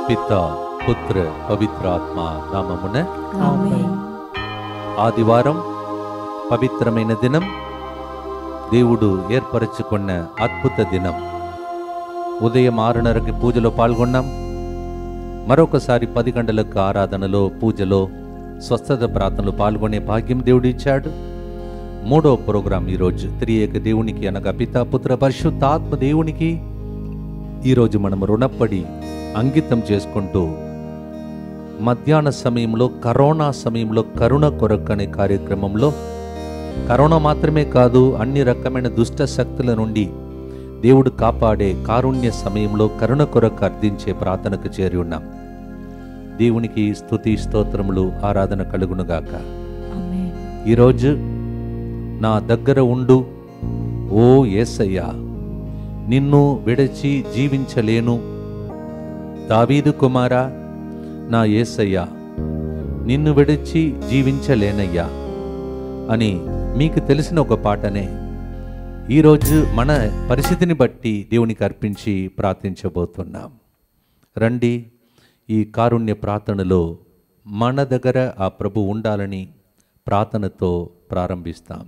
పిత పుత్ర పవిత్రాత్మ నామమున ఆమేన్ ఆదివారం పవిత్రమైన దినం దేవుడు ఏర్పరచుకున్న అద్భుత దినం ఉదయం ఆరున్నరకి పూజలో పాల్గొన్నాం మరొకసారి పది గంటలకు ఆరాధనలో పూజలో స్వస్థత ప్రార్థనలో పాల్గొనే భాగ్యం దేవుడు ఇచ్చాడు మూడో ప్రోగ్రాం ఈరోజు త్రియేక దేవునికి అనగా పితా పుత్ర పరిశుద్ధాత్మ దేవునికి ఈరోజు మనం రుణపడి అంకితం చేసుకుంటూ మధ్యాహ్న సమయంలో కరోనా సమయంలో కరుణ కొరకు అనే కార్యక్రమంలో కరోనా మాత్రమే కాదు అన్ని రకమైన దుష్ట శక్తుల నుండి దేవుడు కాపాడే కారుణ్య సమయంలో కరుణ కొరకు అర్థించే ప్రార్థనకు చేరి ఉన్నాం దేవునికి స్తుతి స్తోత్రములు ఆరాధన కలుగునుగాక ఆమేన్ ఈరోజు నా దగ్గర ఉండు ఓ యేసయ్యా నిన్ను విడచి జీవించలేను దావీదు కుమారా నా యేసయ్యా నిన్ను విడిచి జీవించలేనయ్యా అని మీకు తెలిసిన ఒక పాటనే ఈరోజు మన పరిస్థితిని బట్టి దేవునికి అర్పించి ప్రార్థించబోతున్నాం రండి ఈ కారుణ్య ప్రార్థనలో మన దగ్గర ఆ ప్రభు ఉండాలని ప్రార్థనతో ప్రారంభిస్తాం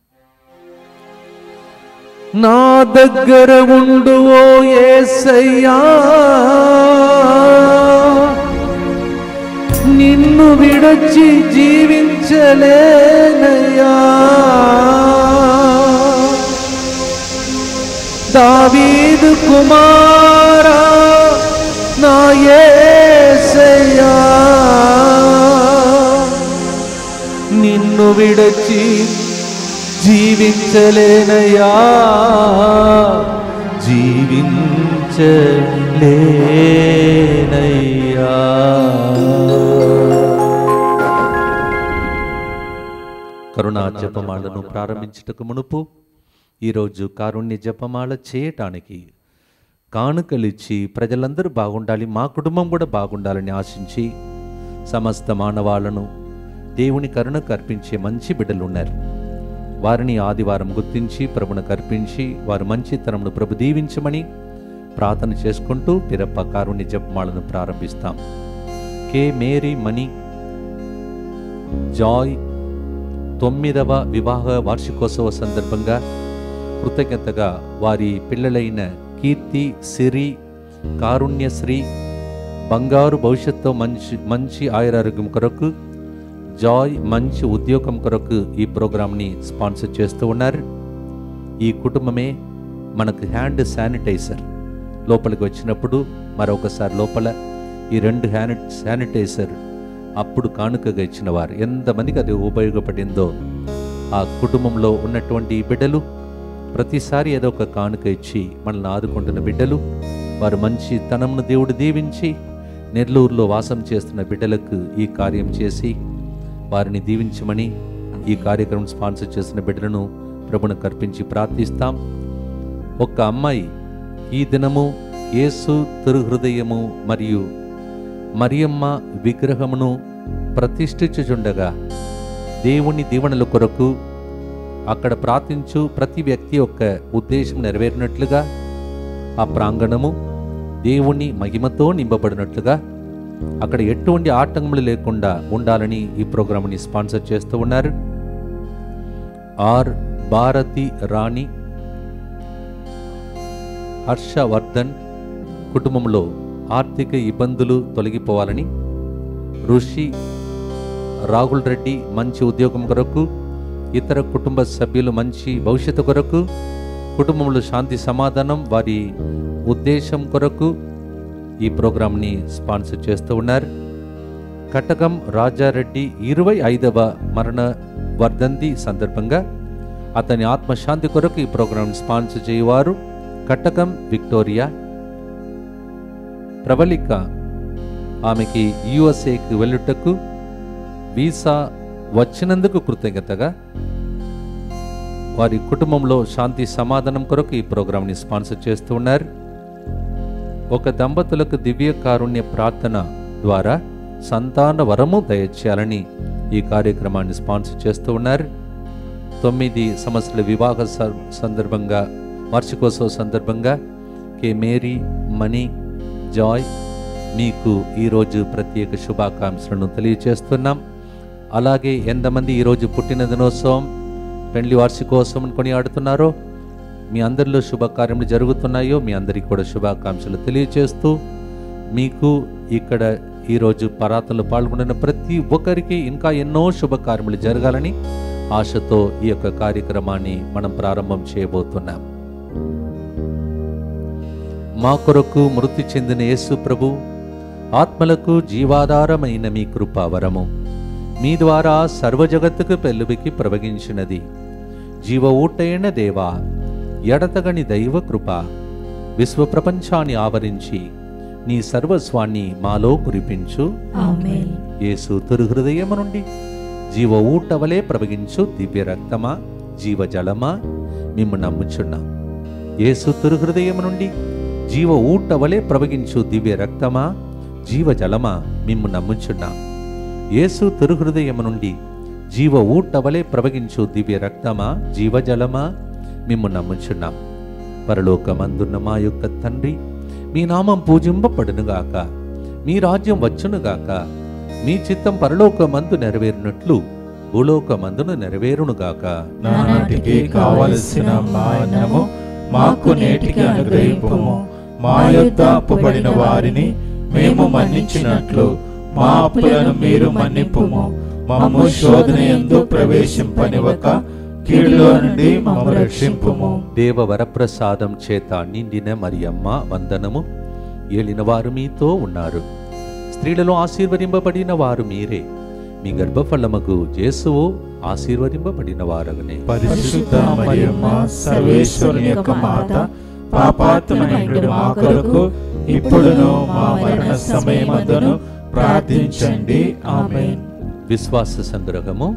నా దగ్గర ఉండు ఓ యేసయ్యా నిన్ను విడచి జీవించలేనయ్యా దావీదు కుమారా నా యేసయ్యా నిన్ను విడచి జీవించలేనయ్యా జీవించలేనయ్యా కరుణా జపమాలను ప్రారంభించుటకు మునుపు ఈరోజు కారుణ్య జపమాల చేయటానికి కానుకలిచ్చి ప్రజలందరూ బాగుండాలి మా కుటుంబం కూడా బాగుండాలని ఆశించి సమస్త మానవాళను దేవుని కరుణకు అర్పించే మంచి బిడ్డలు ఉన్నారు వారిని ఆదివారం గుర్తించి ప్రభునకు అర్పించి వారి మంచితనమును ప్రభు దీవించమని ప్రార్థన చేసుకుంటూ పిరప్ప కారుణ్య జపమాలను ప్రారంభిస్తాం కే మేరీ మణి జాయ్ తొమ్మిదవ వివాహ వార్షికోత్సవ సందర్భంగా కృతజ్ఞతగా వారి పిల్లలైన కీర్తి సిరి కారుణ్యశ్రీ బంగారు భవిష్యత్తు మంచి మంచి ఆయురారోగ్యం కొరకు జాయ్ మంచి ఉద్యోగం కొరకు ఈ ప్రోగ్రామ్ని స్పాన్సర్ చేస్తూ ఉన్నారు ఈ కుటుంబమే మనకు హ్యాండ్ శానిటైజర్ లోపలికి వచ్చినప్పుడు మరొకసారి లోపల ఈ రెండు హ్యాండ్ శానిటైజర్ అప్పుడు కానుకగా ఇచ్చిన వారు ఎంతమందికి అది ఉపయోగపడిందో ఆ కుటుంబంలో ఉన్నటువంటి ఈ బిడ్డలు ప్రతిసారి ఏదో ఒక కానుక ఇచ్చి మనల్ని ఆదుకుంటున్న బిడ్డలు వారు మంచి తనమును దేవుడు దీవించి నెల్లూరులో వాసం చేస్తున్న బిడ్డలకు ఈ కార్యం చేసి వారిని దీవించమని ఈ కార్యక్రమం స్పాన్సర్ చేసిన బిడ్డలను ప్రభును కర్పించి ప్రార్థిస్తాం ఒక్క అమ్మాయి ఈ దినము యేసు తిరుహృదయము మరియు మరియమ్మ విగ్రహమును ప్రతిష్ఠించుచుండగా దేవుని దీవెనల కొరకు అక్కడ ప్రార్థించు ప్రతి వ్యక్తి యొక్క ఉద్దేశం నెరవేరినట్లుగా ఆ ప్రాంగణము దేవుని మహిమతో నింపబడినట్లుగా అక్కడ ఎటువంటి ఆటంకములు లేకుండా ఉండాలని ఈ ప్రోగ్రామ్ని స్పాన్సర్ చేస్తూ ఉన్నారు ఆర్ భారతి రాణి హర్షవర్ధన్ కుటుంబంలో ఆర్థిక ఇబ్బందులు తొలగిపోవాలని ఋషి రాహుల్ రెడ్డి మంచి ఉద్యోగం కొరకు ఇతర కుటుంబ సభ్యులు మంచి భవిష్యత్తు కొరకు కుటుంబంలో శాంతి సమాధానం వారి ఉద్దేశం కొరకు ఈ ప్రోగ్రాంని స్పాన్సర్ చేస్తూ ఉన్నారు కటకం రాజారెడ్డి ఇరవై ఐదవ మరణ వర్ధంతి సందర్భంగా అతని ఆత్మశాంతి కొరకు ఈ ప్రోగ్రాం స్పాన్సర్ చేయవారు కటకం విక్టోరియా ప్రబలిక ఆమెకి యుఎస్ఏకి వెళ్ళుటకు వీసా వచ్చినందుకు కృతజ్ఞతగా వారి కుటుంబంలో శాంతి సమాధానం కొరకు ఈ ప్రోగ్రాంని స్పాన్సర్ చేస్తూ ఉన్నారు ఒక దంపతులకు దివ్య కారుణ్య ప్రార్థన ద్వారా సంతాన వరము దయచేయాలని ఈ కార్యక్రమాన్ని స్పాన్సర్ చేస్తూ ఉన్నారు తొమ్మిది సంవత్సరాల వివాహ స- సందర్భంగా వార్షికోత్సవ సందర్భంగా కే మేరీ మణి జాయ్ మీకు ఈరోజు ప్రత్యేక శుభాకాంక్షలను తెలియచేస్తున్నాం అలాగే ఎంతమంది ఈరోజు పుట్టిన దినోత్సవం పెండ్లి వార్షికోత్సవం కొనియాడుతున్నారో మీ అందరిలో శుభకార్యములు జరుగుతున్నాయో మీ అందరికీ కూడా శుభాకాంక్షలు తెలియచేస్తూ మీకు ఇక్కడ ఈరోజు పరాతలో పాల్గొన్న ప్రతి ఒక్కరికి ఇంకా ఎన్నో శుభకార్యములు జరగాలని ఆశతో ఈ యొక్క కార్యక్రమాన్ని మనం ప్రారంభం చేయబోతున్నాం మా కొరకు మృతి చెందిన యేసు ప్రభు ఆత్మలకు జీవాధారమైన మీ కృపావరము మీ ద్వారా సర్వజగత్తుకు పెళ్ళుబికి ప్రవగించినది జీవ ఊటైన దేవా ఎడతగని దైవ కృప విశ్వ ప్రపంచాన్ని ఆవరించి నీ సర్వస్వాన్ని మాలో కురిపించు ఆమేన్ యేసు హృదయము నుండి జీవ ఊటవలే ప్రవగించు దివ్య రక్తమా జీవజలమా మిమ్ము నమ్ముచున్నాం యేసు హృదయము నుండి జీవ ఊటవలే ప్రవగించు దివ్య రక్తమా జీవజలమా మిమ్ము నమ్ముచున్నాం యేసు హృదయము నుండి జీవ ఊటవలే ప్రవగించు దివ్య రక్తమా జీవజలమా మిమ్ము నమ్ముచున్నాం పరలోకమందున్న మా యొక్క తండ్రి మీ నామం పూజింపబడునుగాక మీ రాజ్యం వచ్చునుగాక మీ చిత్తం పరలోకమందు నెరవేరినట్లు భూలోకమందును నెరవేరునుగాక నానాటికి కావలసిన మా అన్నము మాకు నేటికి అనుగ్రహింపము మా యొద్ద అప్పుబడిన వారిని మేము మన్నించినట్లు మా అప్పులను మీరు మన్నింపుము మమ్ము శోధన ఎందు ప్రవేశింపనివ్వక కీడులో నుండి మమ్ము రక్షింపుము దేవ వరప్రసాదం చేత నిండిన మరియమ్మ వందనము ఏలిన వారు మీతో ఉన్నారు స్త్రీలలో ఆశీర్వదింపబడిన వారు మీరే మీ గర్భఫలమగు జేసువు ఆశీర్వదింపబడిన వారగనే పరిశుద్ధ మరియమ్మ సర్వేశ్వరుని యొక్క మాత పాపాత్మైన మా కొరకు ఇప్పుడును మా మరణ సమయమందును ప్రార్థించండి ఆమేన్ విశ్వాస సంగ్రహము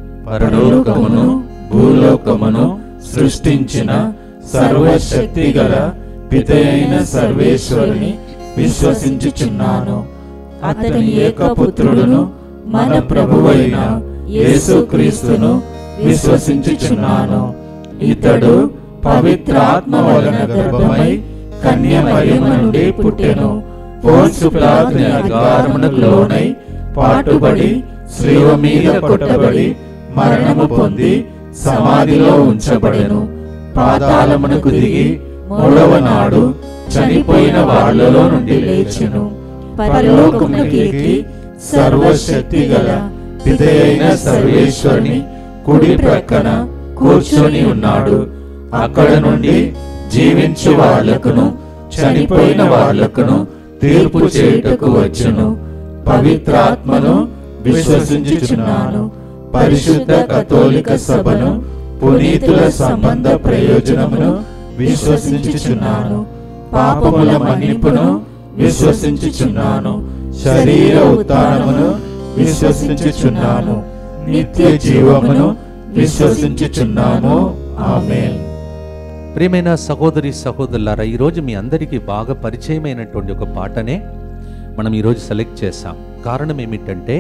పరలోకమును భూలోకమును సృష్టించిన సర్వశక్తి గల పితయైన సర్వేశ్వరుని విశ్వసించుచున్నాను అతని ఏకపుత్రుడును మన ప్రభువైన యేసుక్రీస్తును విశ్వసించుచున్నాను ఇతడు పవిత్రాత్మ వలన గర్భమై కన్య మరియమ్మ నుండి పుట్టెను పోన్సు పిలాతుని అధికారమునకు లోనై పాటుబడి శ్రీవ మీద కొట్టబడి మరణము పొంది సమాధిలో ఉంచబడెను పాతాళమునకు దిగి మూడవ నాడు చనిపోయిన వాళ్ళలో నుండి లేచెను పరలోకమునకు ఎక్కి సర్వశక్తి గల పితయైన సర్వేశ్వరుని కుడి ప్రక్కన కూర్చొని ఉన్నాడు అక్కడ నుండి జీవించు వాళ్లకును చనిపోయిన వాళ్లకును తీర్పు చేయుటకు వచ్చును పవిత్రాత్మను విశ్వసించుచున్నాను పరిశుద్ధ కథోలిక సభను పునీతుల సంబంధ ప్రయోజనమును విశ్వసించుచున్నాను పాపముల మన్నిపును విశ్వసించుచున్నాను శరీర ఉత్థానమును విశ్వసించుచున్నాను నిత్య జీవమును విశ్వసించుచున్నాము ఆమేన్ ప్రియమైన సహోదరి సహోదరులారా ఈరోజు మీ అందరికీ బాగా పరిచయమైనటువంటి ఒక పాటనే మనం ఈరోజు సెలెక్ట్ చేసాం కారణం ఏమిటంటే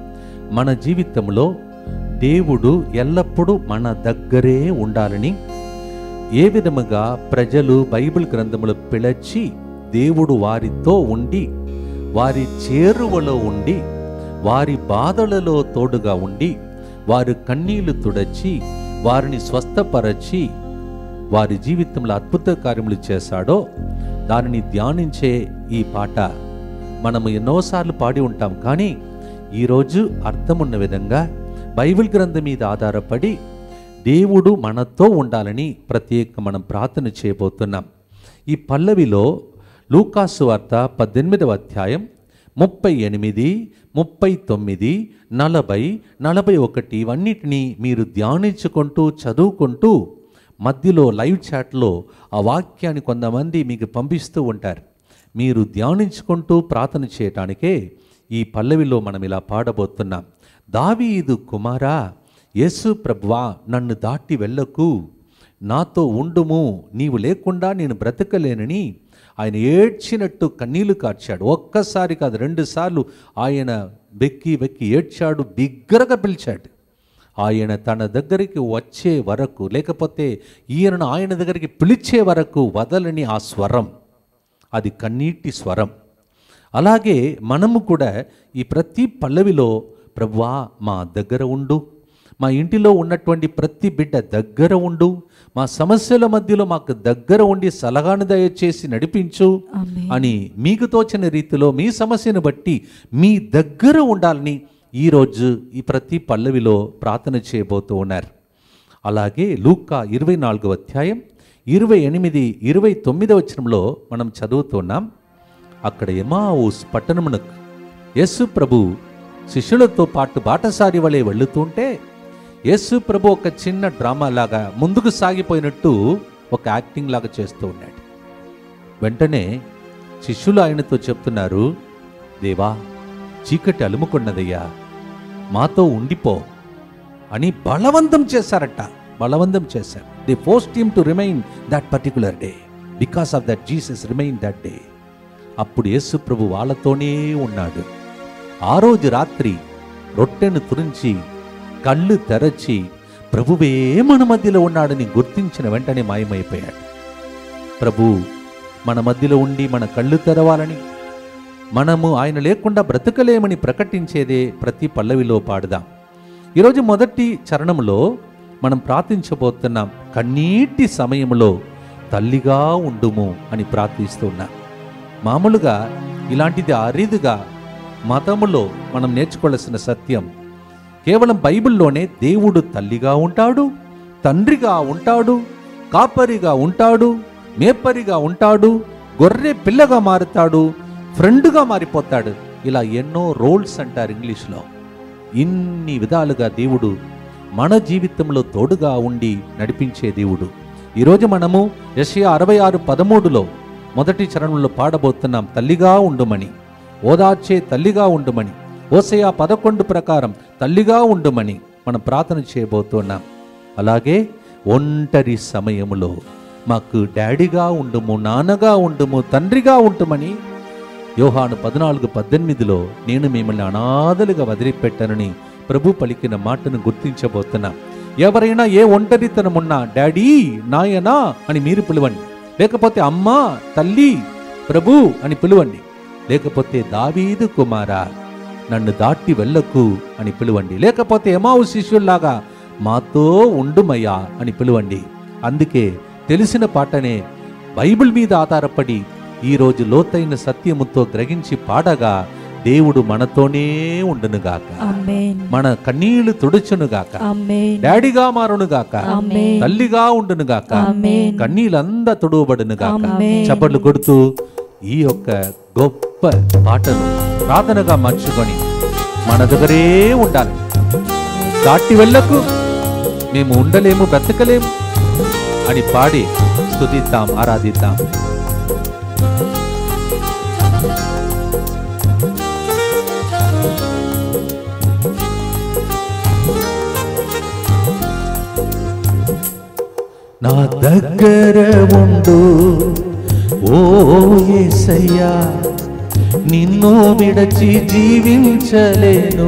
మన జీవితంలో దేవుడు ఎల్లప్పుడూ మన దగ్గరే ఉండాలని ఏ విధముగా ప్రజలు బైబిల్ గ్రంథములు పిలచి దేవుడు వారితో ఉండి వారి చేరువలో ఉండి వారి బాధలలో తోడుగా ఉండి వారి కన్నీళ్లు తుడచి వారిని స్వస్థపరచి వారి జీవితంలో అద్భుత కార్యములు చేశాడో దానిని ధ్యానించే ఈ పాట మనము ఎన్నోసార్లు పాడి ఉంటాం కానీ ఈరోజు అర్థమున్న విధంగా బైబిల్ గ్రంథం మీద ఆధారపడి దేవుడు మనతో ఉండాలని ప్రత్యేక మనం ప్రార్థన చేయబోతున్నాం ఈ పల్లవిలో లూకాసు వార్త పద్దెనిమిదవ అధ్యాయం ముప్పై ఎనిమిది ముప్పై తొమ్మిది నలభై నలభై ఒకటి ఇవన్నిటినీ మీరు ధ్యానించుకుంటూ చదువుకుంటూ మధ్యలో లైవ్ చాట్లో ఆ వాక్యాన్ని కొంతమంది మీకు పంపిస్తూ ఉంటారు మీరు ధ్యానించుకుంటూ ప్రార్థన చేయటానికే ఈ పల్లవిలో మనం ఇలా పాడబోతున్నాం దావీదు కుమారా యేసు ప్రభువా నన్ను దాటి వెళ్ళకు నాతో ఉండుము నీవు లేకుండా నేను బ్రతకలేనని ఆయన ఏడ్చినట్టు కన్నీళ్లు కార్చాడు ఒక్కసారి కాదు రెండు సార్లు ఆయన వెక్కి వెక్కి ఏడ్చాడు బిగ్గరగా పిలిచాడు ఆయన తన దగ్గరికి వచ్చే వరకు లేకపోతే ఈయనను ఆయన దగ్గరికి పిలిచే వరకు వదలని ఆ స్వరం అది కన్నీటి స్వరం అలాగే మనము కూడా ఈ ప్రతి పల్లవిలో ప్రభువా మా దగ్గర ఉండు మా ఇంటిలో ఉన్నటువంటి ప్రతి బిడ్డ దగ్గర ఉండు మా సమస్యల మధ్యలో మాకు దగ్గర ఉండి సలహాను దయచేసి నడిపించు ఆమేన్. అని మీకు తోచిన రీతిలో మీ సమస్యను బట్టి మీ దగ్గర ఉండాలని ఈరోజు ఈ ప్రతి పల్లవిలో ప్రార్థన చేయబోతూ ఉన్నారు అలాగే లూకా ఇరవై నాలుగవ అధ్యాయం ఇరవై ఎనిమిది ఇరవై తొమ్మిదవ వచనంలో మనం చదువుతున్నాం అక్కడ ఎమావుస్ పట్టణమునకు యేసు ప్రభు శిష్యులతో పాటు బాటసారి వలె వెళుతుంటే యేసు ప్రభు ఒక చిన్న డ్రామా లాగా ముందుకు సాగిపోయినట్టు ఒక యాక్టింగ్ లాగా చేస్తూ ఉన్నాడు వెంటనే శిష్యులు ఆయనతో చెప్తున్నారు దేవా చీకటి అలుముకున్నదయ్యా మాతో ఉండిపో అని బలవంతం చేశారట బలవంతం చేశారు the force team to remain that particular day because of that Jesus remain that day అప్పుడు యేసు ప్రభు వాళ్ళతోనే ఉన్నాడు ఆ రోజు రాత్రి రొట్టెను తురించి కళ్ళు తెరచి ప్రభువే మన మధ్యలో ఉన్నాడని గుర్తించిన వెంటనే మాయమైపోయాడు ప్రభు మన మధ్యలో ఉండి మన కళ్ళు తెరవాలని మనము ఆయన లేకుండా బ్రతకలేమని ప్రకటించేదే ప్రతి పల్లవిలో పాడుదాం ఈరోజు మొదటి చరణంలో మనం ప్రార్థించబోతున్నాం కన్నీటి సమయంలో తల్లిగా ఉండుము అని ప్రార్థిస్తున్నాం మామూలుగా ఇలాంటిది అరీదుగా మతములో మనం నేర్చుకోవాల్సిన సత్యం కేవలం బైబిల్లోనే దేవుడు తల్లిగా ఉంటాడు తండ్రిగా ఉంటాడు కాపరిగా ఉంటాడు మేపరిగా ఉంటాడు గొర్రె పిల్లగా మారుతాడు ఫ్రెండ్గా మారిపోతాడు ఇలా ఎన్నో రోల్స్ అంటారు ఇంగ్లీష్లో ఇన్ని విధాలుగా దేవుడు మన జీవితంలో తోడుగా ఉండి నడిపించే దేవుడు ఈరోజు మనము యషయా అరవై ఆరు పదమూడులో మొదటి చరణంలో పాడబోతున్నాం తల్లిగా ఉండుమని ఓదార్చే తల్లిగా ఉండుమని ఓసయా పదకొండు ప్రకారం తల్లిగా ఉండుమని మనం ప్రార్థన చేయబోతున్నాం అలాగే ఒంటరి సమయములో మాకు డాడీగా ఉండుము నాన్నగా ఉండుము తండ్రిగా ఉంటుమని యోహాను పద్నాలుగు పద్దెనిమిదిలో నేను మిమ్మల్ని అనాథలుగా వదిలిపెట్టానని ప్రభు పలికిన మాటను గుర్తించబోతున్నాం ఎవరైనా ఏ ఒంటరితనమున్నా డాడీ నాయనా అని మీరు పిలవండి లేకపోతే అమ్మా తల్లి ప్రభు అని పిలవండి లేకపోతే దావీదు కుమారా నన్ను దాటి వెళ్ళకు అని పిలువండి లేకపోతే ఎమావు శిష్యుల్లాగా మాతో ఉండుమయ్యా అని పిలువండి అందుకే తెలిసిన పాటనే బైబిల్ మీద ఆధారపడి ఈరోజు లోతైన సత్యముతో గ్రహించి పాడగా దేవుడు మనతోనే ఉండునుగాక ఆమేన్ మన కన్నీళ్లు తుడుచునుగాక ఆమేన్ డాడీగా మారునుగాక ఆమేన్ తల్లిగా ఉండునుగాక ఆమేన్ కన్నీళ్ళంతా తుడువబడునుగాక ఆమేన్. చప్పట్లు కొడుతూ ఈ యొక్క గొప్ప పాటను ప్రార్థనగా మార్చుకొని మన దగ్గరే ఉండాలి దాటి వెళ్ళకు మేము ఉండలేము బ్రతకలేము అని పాడి స్తుతిద్దాం ఆరాధిద్దాం నా దగ్గర ఉండు ఓ యేసయ్యా నిన్ను విడచి జీవించలేను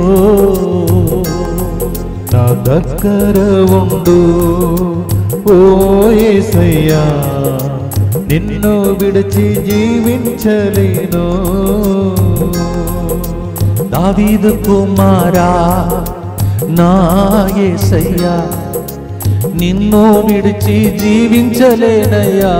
నా దగ్గర ఉండు ఓ యేసయ్యా నిన్ను విడిచి జీవించలేను దావీదు కుమారా నా యేసయ్యా నిన్ను విడిచి జీవించలేనయ్యా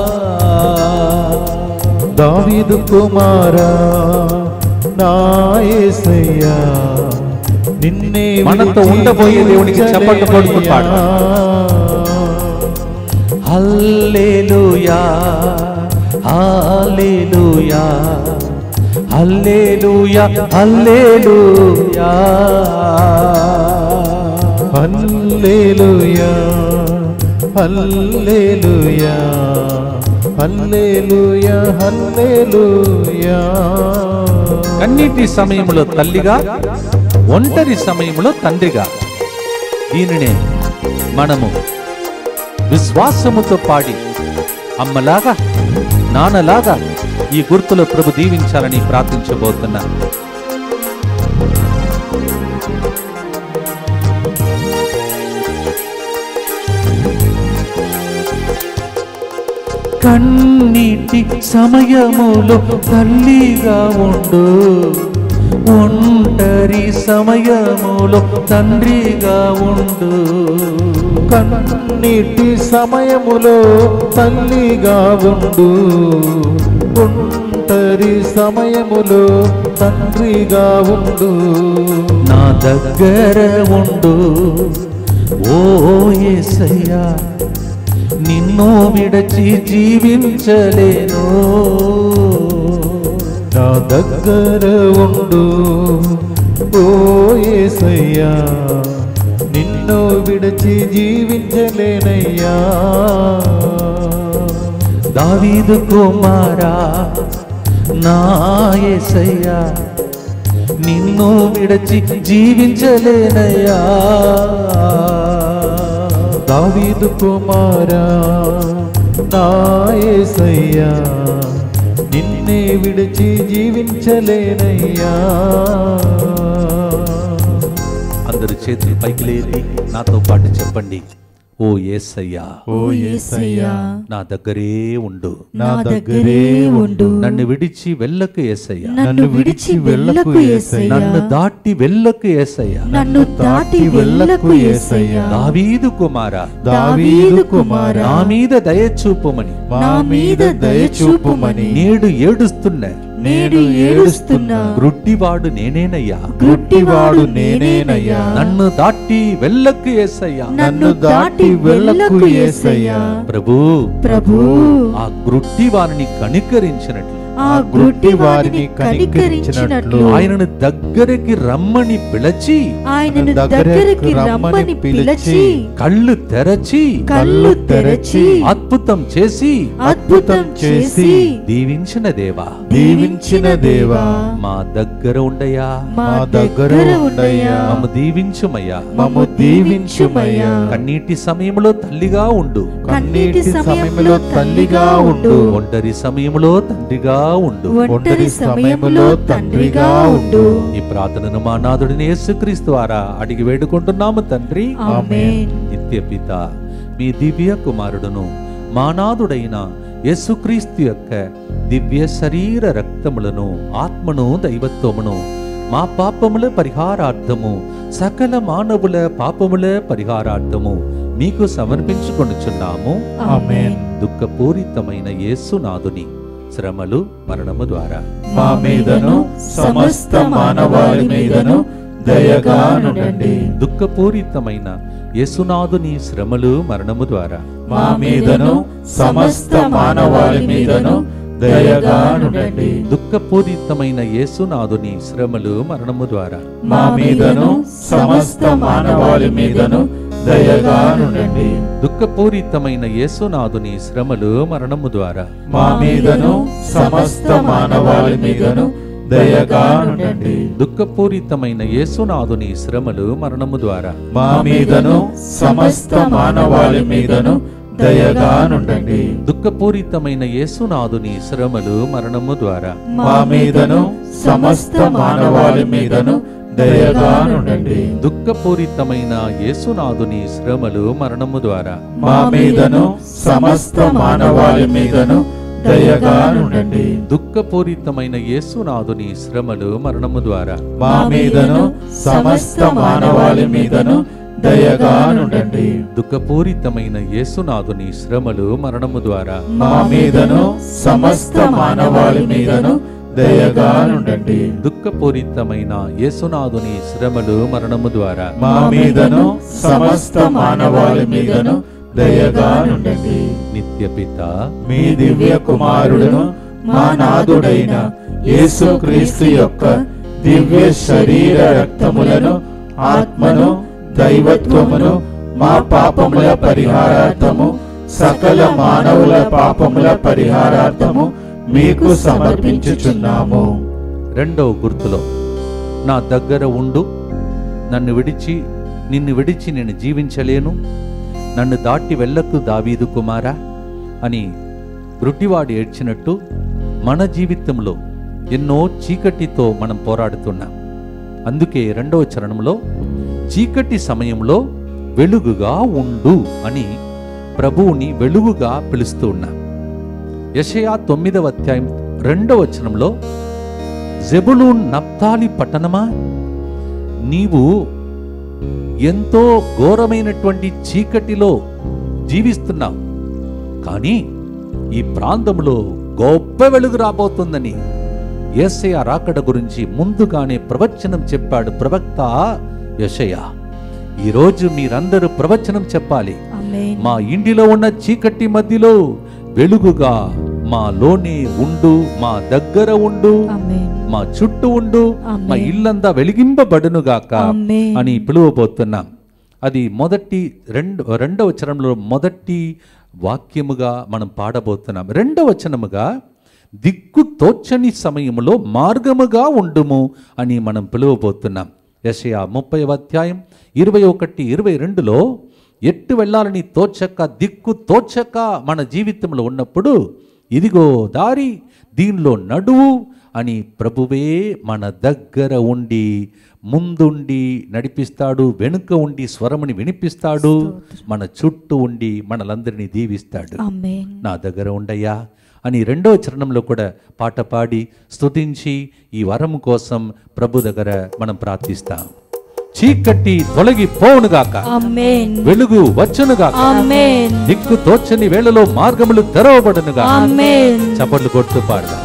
దావీదు కుమారా నా యేసయ్యా నిన్నే మనతో విడిచి ఉండబోయే దేవునికి చప్పట్లు కొడుతూ పాడు. జీవించలేనయ్యా. హల్లెలూయా హల్లెలూయా హల్లెలూయా హల్లెలూయా హల్లెలూయా హల్లెలూయా హల్లెలూయా హల్లెలూయా కన్నీటి సమయంలో తల్లిగా ఒంటరి సమయంలో తండ్రిగా దీనినే మనము విశ్వాసముతో పాడి అమ్మలాగా నాన్నలాగా ఈ గుర్తులో ప్రభు దీవించాలని ప్రార్థించబోతున్నా కన్నీటి సమయములో తల్లిగా ఉండు ఒంటరి సమయములో తండ్రిగా ఉండు కన్నీటి సమయములో తల్లిగా ఉండు ఒంటరి సమయములో తండ్రిగా ఉండు నా దగ్గర ఉండు ఓ యేసయ్యా నిన్ను విడచి జీవించలేను నా దగ్గర ఉండు ఓ యేసయ్యా నిన్ను విడిచి జీవించలేనయ్యా దావీదు కుమారా నా యేసయ్యా నిన్ను విడచి జీవించలేనయ్యా దావీదు కుమారా నా యేసయ్యా నిన్నే విడిచి జీవించలేనయ్యా అందరు చేతులు పైకి లేపి నాతో పాటు చెప్పండి ఓ యేసయ్యా ఓ యేసయ్యా నా దగ్గరే ఉండు నా దగ్గరే ఉండు నన్ను విడిచి వెళ్ళకు యేసయ్యా నన్ను విడిచి వెళ్ళకు యేసయ్యా నన్ను దాటి వెళ్ళకు యేసయ్యా నన్ను దాటి వెళ్ళకు యేసయ్యా దావీదు కుమారా దావీదు కుమారా నా మీద దయచూపమని నా మీద దయ చూపుమని నేడు ఏడుస్తున్న నేడు ఏడుస్తున్నా గ్రుడ్డివాడు నేనేనయ్యా గుడ్డివాడు నేనేనయ్యా నన్ను దాటి వెళ్ళకు యేసయ్యా నన్ను దాటి వెళ్ళకు యేసయ్యా ప్రభు ప్రభు ఆ గ్రుడ్డి వారిని కనికరించినట్లు ఆ గుడ్డి వారిని కనికరించినట్లు ఆయనను దగ్గరికి రమ్మని పిలిచి ఆయనను దగ్గరికి రమ్మని పిలిచి కళ్ళు తెరచి కళ్ళు తెరచి అద్భుతం చేసి అద్భుతం చేసి దీవించిన దేవా దీవించిన దేవా మా దగ్గర ఉండయా మా మా దగ్గర దగ్గర ఉండయ్యా. ఉండయ్యా మమ్మ దీవించుమయ్యా మమ్ము దీవించుమయ్యా కన్నీటి సమయంలో తల్లిగా ఉండు కన్నీటి సమయంలో తల్లిగా ఉండు ఒంటరి సమయంలో తండ్రిగా ఉండు ఒంటరి సమయంలో తండ్రిగా ఉండు ఈ ప్రార్థనను మా నాథుడిని యేసుక్రీస్తు ద్వారా అడిగి వేడుకుంటున్నాము తండ్రి ఆమేన్ నిత్య పిత మీ దివ్య కుమారుడును మానాథుడైన యేసుక్రీస్తు యొక్క దివ్య శరీర రక్తములను ఆత్మను దైవత్వమును మా పాపముల పరిహారార్థము సకల మానవుల పాపముల పరిహారార్థము మీకు సమర్పించుకొనుచున్నాము ఆమేన్ దుఃఖపూరితమైన యేసునాథుని శ్రమలు మరణము ద్వారా మా మీదను సమస్త మానవాళి మీదను దయగా నుండండి దుఃఖపూరితమైన యేసునాథుని శ్రమలు మరణము ద్వారా మా మీదను సమస్త మానవాళి మీదను దయగా నుండండి దుఃఖపూరితమైన యేసునాథుని శ్రమలు మరణము ద్వారా మా మీదను సమస్త మానవాళి మీదను దయగా నుండండి దుఃఖపూరితమైన యేసునాథుని శ్రమలు మరణము ద్వారా మా మీదను సమస్త మానవాళి మీదను దయగా నుండండి దుఃఖపూరితమైన యేసునాథుని శ్రమలు మరణము ద్వారా మా మీదను సమస్త మానవాళి మీదను దయగా నుండండి దుఃఖపూరితమైన యేసునాథుని శ్రమలు మరణము ద్వారా మా మీదను సమస్త మానవాళి మీదను దయగా నుండండి దుఃఖపూరితమైన యేసునాథుని శ్రమలు మరణము ద్వారా మా మీదను సమస్త మానవాళి మీదను దయగా నుండండి దుఃఖపూరితమైన యేసునాథుని శ్రమలు మరణము ద్వారా మా మీదను సమస్త మానవాళి మీదను దయగా నుండండి దుఃఖపూరితమైన యేసునాథుని శ్రమలు మరణము ద్వారా మా మీదను సమస్త మానవాళి మీదను దయగా నుండండి దుఃఖపూరితమైన యేసునాథుని శ్రమలు మరణము ద్వారా మా మీదను సమస్త మానవాళి మీదను దయగా నుండండి నిత్య పిత మీ దివ్య కుమారుడును మా నాథుడైన యేసుక్రీస్తు యొక్క దివ్య శరీర రక్తములను ఆత్మను దైవత్వమును మా పాపముల పరిహారార్థము సకల మానవుల పాపముల పరిహారార్థము మీకు సమర్పించుచున్నాము రెండవ గుర్తులో నా దగ్గర ఉండు నన్ను విడిచి నిన్ను విడిచి నేను జీవించలేను నన్ను దాటి వెళ్ళకు దావీదు కుమారా అని గ్రుడ్డివాడు ఏడ్చినట్టు మన జీవితంలో ఎన్నో చీకటితో మనం పోరాడుతున్నాం అందుకే రెండవ చరణంలో చీకటి సమయంలో వెలుగుగా ఉండు అని ప్రభువుని వెలుగుగా పిలుస్తూ ఉన్నాం యషయా తొమ్మిదవ అధ్యాయం రెండవ వచనంలో జెబులూన్ నప్తాలి పట్టణమా నీవు ఎంతో ఘోరమైనటువంటి చీకటిలో జీవిస్తున్నావు కానీ ఈ ప్రాంతంలో గొప్ప వెలుగు రాబోతుందని యేసయ్య రాకడ గురించి ముందుగానే ప్రవచనం చెప్పాడు ప్రవక్త యషయ ఈరోజు మీరందరూ ప్రవచనం చెప్పాలి ఆమేన్ మా ఇంటిలో ఉన్న చీకటి మధ్యలో వెలుగుగా మాలోనే ఉండు మా దగ్గర ఉండు ఆమేన్ మా చుట్టూ ఉండు మా ఆమేన్. ఇల్లంతా వెలిగింపబడునుగాక ఆమేన్. అని పిలువబోతున్నాం అది మొదటి రెండు రెండవ వచనంలో మొదటి వాక్యముగా మనం పాడబోతున్నాం రెండవ వచనముగా దిక్కు తోచని సమయములో మార్గముగా ఉండుము అని మనం పిలువబోతున్నాం యషయా ముప్పై అధ్యాయం ఇరవై ఒకటి ఇరవై రెండులో ఎట్టు వెళ్ళాలని తోచక దిక్కు తోచక మన జీవితంలో ఉన్నప్పుడు ఇదిగో దారి దీనిలో నడువు అని ప్రభువే మన దగ్గర ఉండి ముందుండి నడిపిస్తాడు వెనుక ఉండి స్వరముని వినిపిస్తాడు మన చుట్టూ ఉండి మనలందరినీ దీవిస్తాడు ఆమేన్ నా దగ్గర ఉండయ్యా అని రెండో చరణంలో కూడా పాట పాడి స్తుతించి ఈ వరం కోసం ప్రభు దగ్గర మనం ప్రార్థిస్తాం చీకటి తొలగిపోవునుగాక ఆమేన్ వెలుగు వచ్చునుగాక ఆమేన్ దిక్కు తోచని వేళలో మార్గములు తెరవబడునుగా ఆమేన్ చప్పట్లు కొడుతూ పాడదాం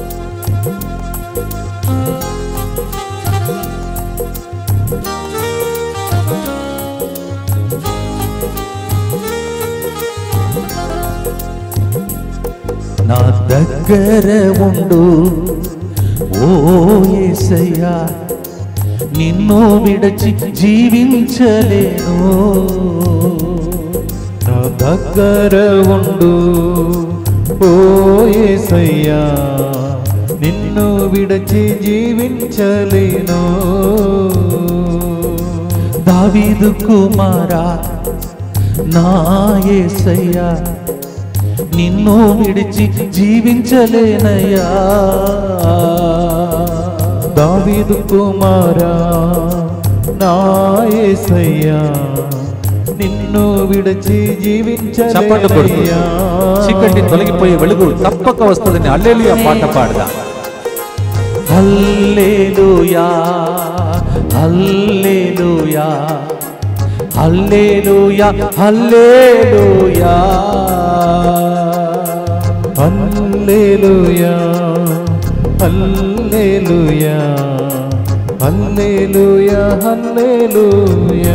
నా దగ్గర ఉండు ఓ యేసయ్యా నిన్ను విడచి జీవించలేను నా దగ్గర ఉండు ఓ యేసయ్యా నిన్ను విడచి జీవించలేను దావీదు కుమారా నా యేసయ్యా నిన్ను విడిచి జీవించలేనయ్యా దావీదు కుమారా నా యేసయ్యా నిన్ను విడచి చప్పట్లు కొడుతూ జీవించలేనయ్యా చీకటి తొలగిపోయే వెలుగు తప్పక వస్తుందని అల్లెలుయా పాట పాడదాం హల్లేలుయా హల్లేలుయా హల్లేలుయా హల్లేలుయా హల్లెలూయా హల్లెలూయా హల్లెలూయా హల్లెలూయా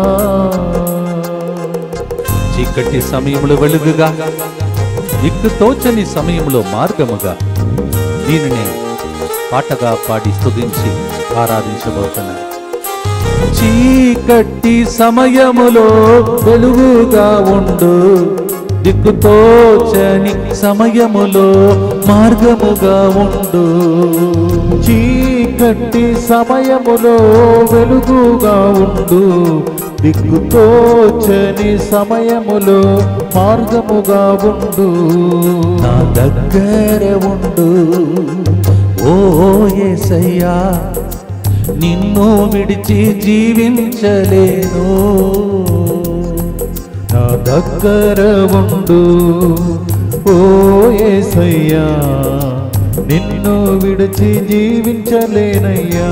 చీకటి సమయంలో వెలుగుగా దిక్కు తోచని సమయంలో మార్గముగా దీనిని పాటగా పాడి స్తుతించి ఆరాధించబోతున్నారు చీకటి సమయములో వెలుగుగా ఉండు దిక్కుతోచని సమయములో మార్గముగా ఉండు చీకటి సమయములో వెలుగుగా ఉండు దిక్కుతోచని సమయములో మార్గముగా ఉండు నా దగ్గర ఉండు ఓ యేసయ్యా నిన్ను విడిచి జీవించలేను నా దగ్గర ఉండు ఓ యేసయ్యా నిన్ను విడిచి జీవించలేనయ్యా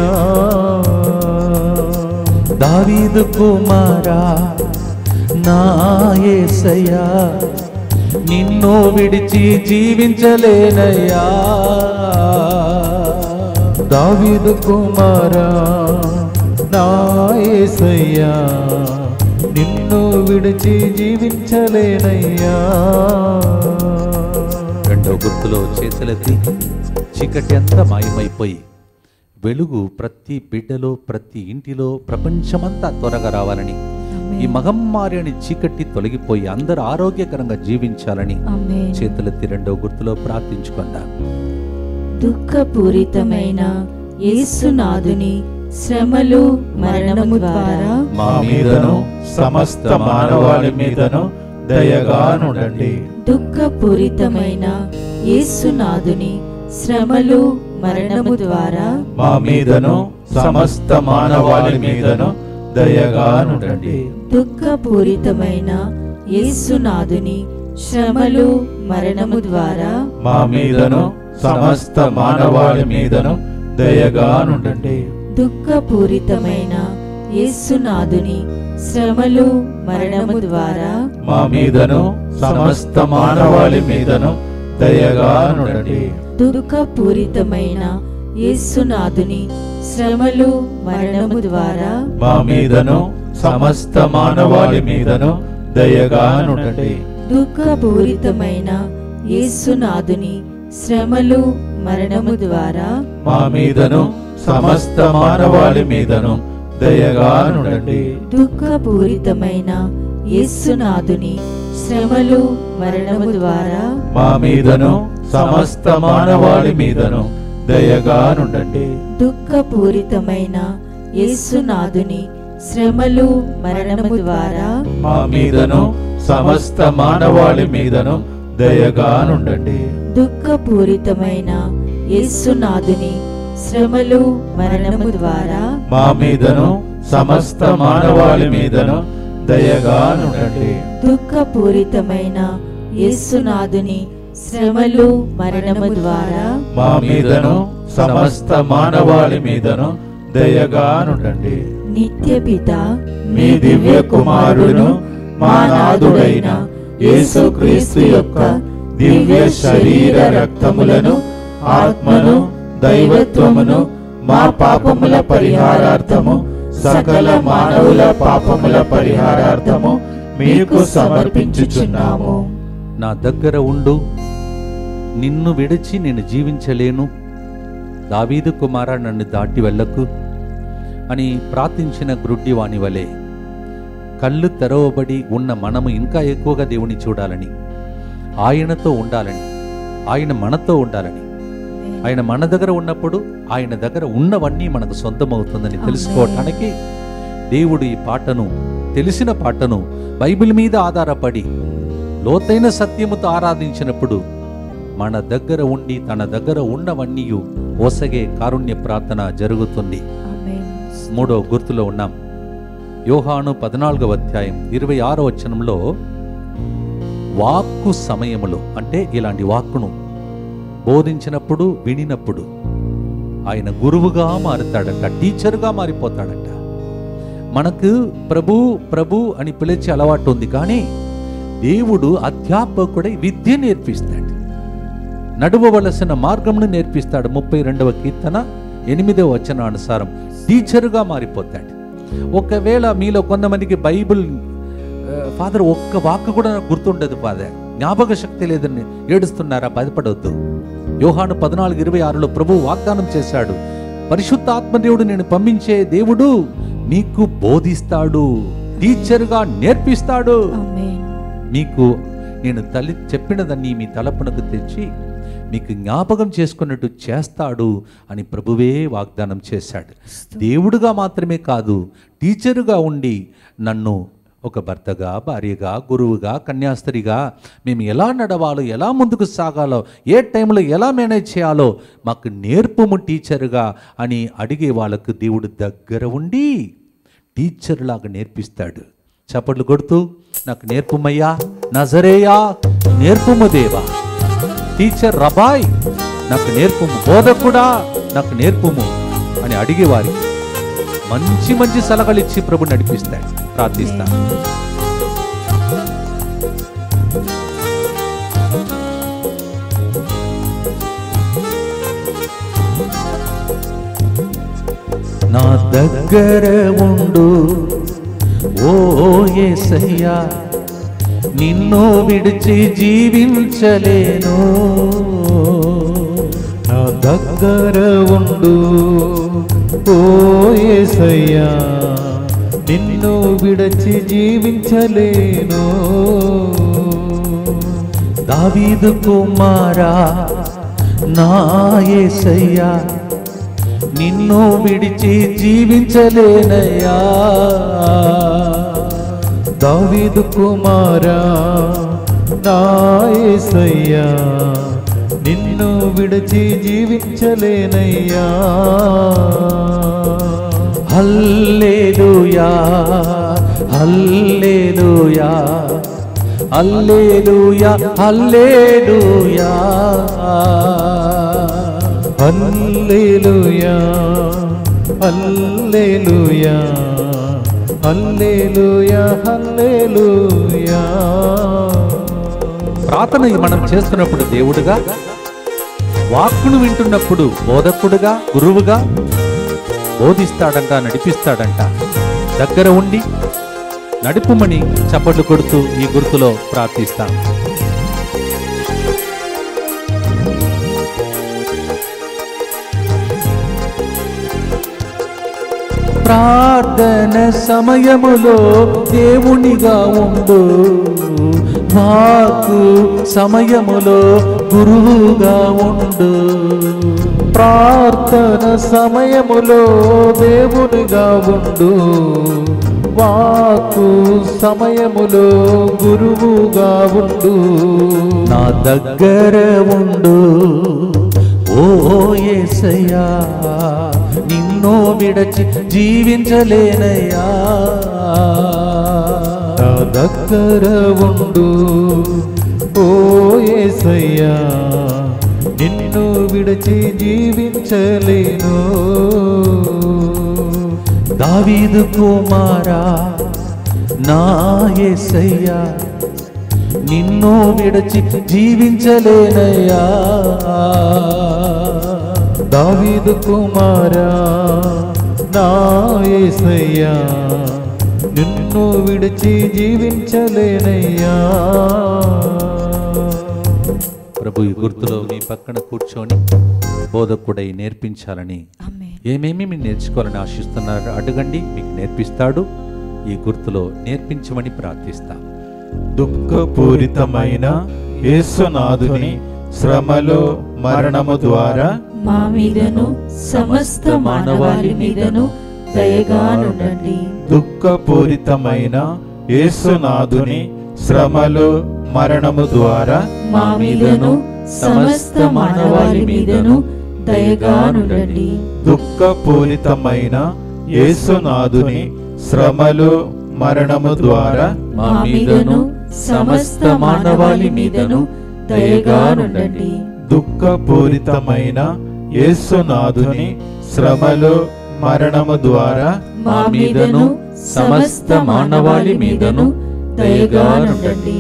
దావీదు కుమారా నా యేసయ్యా నిన్ను విడిచి జీవించలేనయ్యా దావీదు కుమారా నా యేసయ్యా నిన్ను విడిచి జీవించలేనయ్యా రెండో గుర్తులో చేతులెత్తి చీకటి అంతా మాయమైపోయి వెలుగు ప్రతి బిడ్డలో ప్రతి ఇంటిలో ప్రపంచమంతా త్వరగా రావాలని ఈ మహమ్మారి అని చీకటి తొలగిపోయి అందరూ ఆరోగ్యకరంగా జీవించాలని ఆమేన్ చేతులెత్తి రెండో గుర్తులో ప్రార్థించుకుందాం దుఃఖపూరితమైన యేసునాథుని శ్రమలు మరణము ద్వారా మా మీదను సమస్త మానవాళి మీదను దయగా నుండండి దుఃఖపూరితమైన యేసునాథుని శ్రమలు మరణము ద్వారా మా మీదను సమస్త మానవాళి మీదను దయగా నుండండి దుఃఖపూరితమైన యేసునాథుని శ్రమలు మరణము ద్వారా మా మీదను సమస్త మానవాళి మీదను దయగా నుండండి దుఃఖపూరితమైన యేసునాథుని శ్రమలు మరణము ద్వారా మా మీదను సమస్త మానవాళి మీదను దయగా నుండండి దుఃఖపూరితమైన యేసునాథుని శ్రమలు మరణము ద్వారా మా మీదను సమస్త మానవాళి మీదను దయగా నుండండి దుఃఖపూరితమైన యేసునాథుని శ్రమలు మరణము ద్వారా మా మీదను సమస్త మానవాళి మీదను దయగా నుండండి దుఃఖపూరితమైన యేసునాథుని శ్రమలు మరణము ద్వారా మా మీదను సమస్త మానవాళి మీదను దయగా నుండండి దుఃఖపూరితమైన యేసునాథుని శ్రమలు మరణము ద్వారా మా మీదను సమస్త మానవాళి మీదను దయగా నుండండి దుఃఖపూరితమైన యేసునాథుని శ్రమలు మరణము ద్వారా మా మీదను సమస్త మానవాళి మీదను దయగా నుండండి దుఃఖపూరితమైన యేసునాథుని శ్రమలు మరణము ద్వారా మా మీదను సమస్త మానవాళి మీదను దయగా నుండండి నిత్య పిత మీ దివ్య కుమారుడును మా నాథుడైన యేసుక్రీస్తు యొక్క దివ్య శరీర రక్తములను ఆత్మను దైవత్వమును మా పాపముల పరిహారార్థము సకల మానవుల పాపముల పరిహారార్థము మీకు సమర్పించుచున్నాము నా దగ్గర ఉండు నిన్ను విడిచి నేను జీవించలేను దావీదు కుమార నన్ను దాటి వెళ్ళకు అని ప్రార్థించిన గ్రుడ్డివాని వలె కళ్ళు తెరవబడి ఉన్న మనము ఇంకా ఎక్కువగా దేవుని చూడాలని ఆయనతో ఉండాలని ఆయన మనతో ఉండాలని ఆయన మన దగ్గర ఉన్నప్పుడు ఆయన దగ్గర ఉన్నవన్నీ మనకు సొంతమవుతుందని తెలుసుకోవటానికి దేవుడు ఈ పాటను తెలిసిన పాటను బైబిల్ మీద ఆధారపడి లోతైన సత్యముతో ఆరాధించినప్పుడు మన దగ్గర ఉండి తన దగ్గర ఉన్నవన్నీ ఓసగే కారుణ్య ప్రార్థన జరుగుతుంది ఆమేన్. మూడో గుర్తులో ఉన్నాం యోహాను పద్నాలుగవ అధ్యాయం ఇరవై ఆరో వచనంలో వాక్కు సమయములో అంటే ఇలాంటి వాక్కును బోధించినప్పుడు వినినప్పుడు ఆయన గురువుగా మారుతాడంట టీచర్గా మారిపోతాడంట మనకు ప్రభు ప్రభు అని పిలిచే అలవాటు ఉంది కానీ దేవుడు అధ్యాపకుడై విద్య నేర్పిస్తాడు నడువవలసిన మార్గమును నేర్పిస్తాడు ముప్పై రెండవ కీర్తన ఎనిమిదవ వచనానుసారం టీచరుగా మారిపోతాడు ఒకవేళ మీలో కొంతమందికి బైబిల్ ఆ, ఫాదర్ ఒక్క వాక్కు కూడా నాకు గుర్తుండదు ఫాదర్ జ్ఞాపక శక్తి లేదని ఏడుస్తున్నారా బాధపడవద్దు యోహాను పద్నాలుగు ఇరవై ఆరులో ప్రభు వాగ్దానం చేశాడు పరిశుద్ధ ఆత్మదేవుడు నేను పంపించే దేవుడు మీకు బోధిస్తాడు టీచర్గా నేర్పిస్తాడు ఆమేన్. మీకు నేను తల్లి చెప్పినదాన్ని మీ తలపునకు తెచ్చి మీకు జ్ఞాపకం చేసుకున్నట్టు చేస్తాడు అని ప్రభువే వాగ్దానం చేశాడు దేవుడుగా మాత్రమే కాదు టీచరుగా ఉండి నన్ను ఒక భర్తగా భార్యగా గురువుగా కన్యాస్త్రిగా మేము ఎలా నడవాలో ఎలా ముందుకు సాగాలో ఏ టైంలో ఎలా మేనేజ్ చేయాలో మాకు నేర్పుము టీచరుగా అని అడిగే వాళ్ళకు దేవుడు దగ్గర ఉండి టీచర్ లాగా నేర్పిస్తాడు చప్పట్లు కొడుతూ నాకు నేర్పుమయ్యా నజరేయా నేర్పుము దేవా టీచర్ రబాయ్ నాకు నేర్పుము బోధకుడా నాకు నేర్పుము అని అడిగేవారి మంచి మంచి సలహాలు ఇచ్చి ప్రభు నడిపిస్తాడు ప్రార్థిస్తాను నా దగ్గర ఉండు ఓ యేసయ్యా నిన్ను విడిచి జీవించలేను నా దగ్గర ఉండు ఓ యేసయ్యా నిన్ను విడచి జీవించలేను దావీదు కుమారా నా యేసయ్యా నిన్ను విడిచి జీవించలేనయ్యా దావీదు కుమారా నా యేసయ్యా నిన్ను విడచి జీవించలేనయ్యా హల్లేలుయా హల్లేలుయా హల్లేలూయా హల్లేలూయా హల్లెలూయా హల్లెలూయా హల్లెలూయా హల్లెలూయా ప్రార్థన మనం చేస్తున్నప్పుడు దేవుడుగా వాక్కును వింటున్నప్పుడు బోధకుడుగా గురువుగా బోధిస్తాడంట నడిపిస్తాడంట దగ్గర ఉండి నడుపుమని చప్పట్లు కొడుతూ ఈ గుర్తులో ప్రార్థిస్తాం ప్రార్థన సమయములో దేవునిగా ఉండు మాకు సమయములో గురువుగా ఉండు ప్రార్థన సమయములో దేవునిగా ఉండు వాకు సమయములో గురువుగా ఉండు నా దగ్గర ఉండు ఓ యేసయ్యా నిన్నో విడచి జీవించలేనయ్యా నా దగ్గర ఉండు ఓ యేసయ్యా నిన్ను విడిచి జీవించలేను దావీదు కుమారా నా యేసయ్యా నిన్నో విడచి జీవించలేనయ్యా దావీదు కుమారా నా యేసయ్యా నిన్ను విడిచి జీవించలేనయ్యా ప్రభు ఈ గుర్తులో మీ పక్కన కూర్చొని బోధకుడై నేర్పించాలని ఆమేన్ ఏమేమి మీరు నేర్చుకోవాలని ఆశిస్తున్నారు అడగండి మీకు నేర్పిస్తాడు ఈ గుర్తులో నేర్పించమని ప్రార్థిస్తాం దుఃఖపూరితమైన యేసునాథుని శ్రమలో మరణము ద్వారా మా మీదను సమస్త మానవాళి మీదను దయగా నుండండి దుఃఖపూరితమైన యేసునాథుని శ్రమలో మరణము ద్వారా మా మీదను సమస్త మానవాళి మీదను దయగా నుండండి దుఃఖపూరితమైన యేసునాథుని శ్రమలు మరణము ద్వారా మా మీదను సమస్త మానవాళి మీదను దయగా నుండండి దుఃఖపూరితమైన యేసునాథుని శ్రమలు మరణము ద్వారా మా మీదను సమస్త మానవాళి మీదను దయగా నుండండి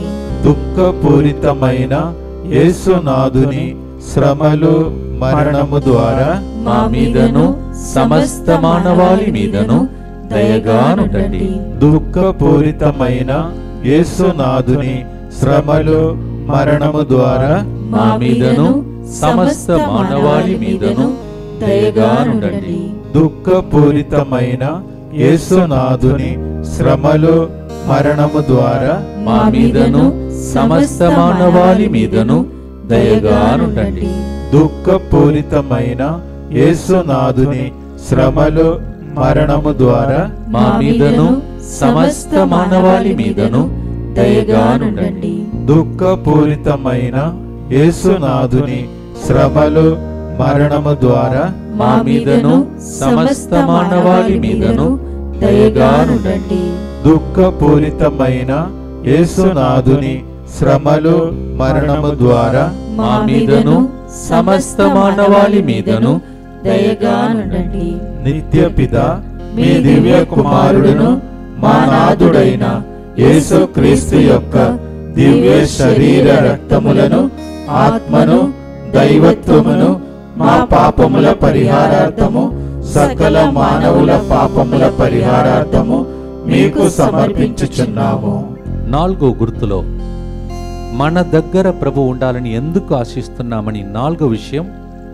దుఃఖపూరితమైన యేసునాథుని శ్రమలు మరణము ద్వారా మా మీదను సమస్త మానవాళి మీదను దయగా నుండండి దుఃఖపూరితమైన యేసునాథుని శ్రమలు మరణము ద్వారా మా మీదను సమస్త మానవాళి మీదను దయగా నుండండి దుఃఖపూరితమైన యేసునాథుని శ్రమలు మరణము ద్వారా మా మీదను సమస్త మానవాళి మీదను దయగా నుండండి దుఃఖపూరితమైన యేసునాథుని శ్రమలు మరణము ద్వారా మా మీదను సమస్త మానవాళి మీదను దయగా నుండండి దుఃఖపూరితమైన యేసునాథుని శ్రమలు మరణము ద్వారా మా మీదను సమస్త మానవాళి మీదను దయగా నుండండి దుఃఖపూరితమైన యేసునాథుని శ్రమలు మరణము ద్వారా మా మీదను సమస్త మానవాళి మీదను దయగా నుండండి నిత్య పిత మీ దివ్య కుమారుడును మా నాథుడైన యేసుక్రీస్తు యొక్క దివ్య శరీర రక్తములను ఆత్మను దైవత్వమును మా పాపముల పరిహారార్థము సకల మానవుల పాపముల పరిహారార్థము మీకు సమర్పించుచున్నాము నాలుగో గుర్తులో మన దగ్గర ప్రభు ఉండాలని ఎందుకు ఆశిస్తున్నామని నాలుగో విషయం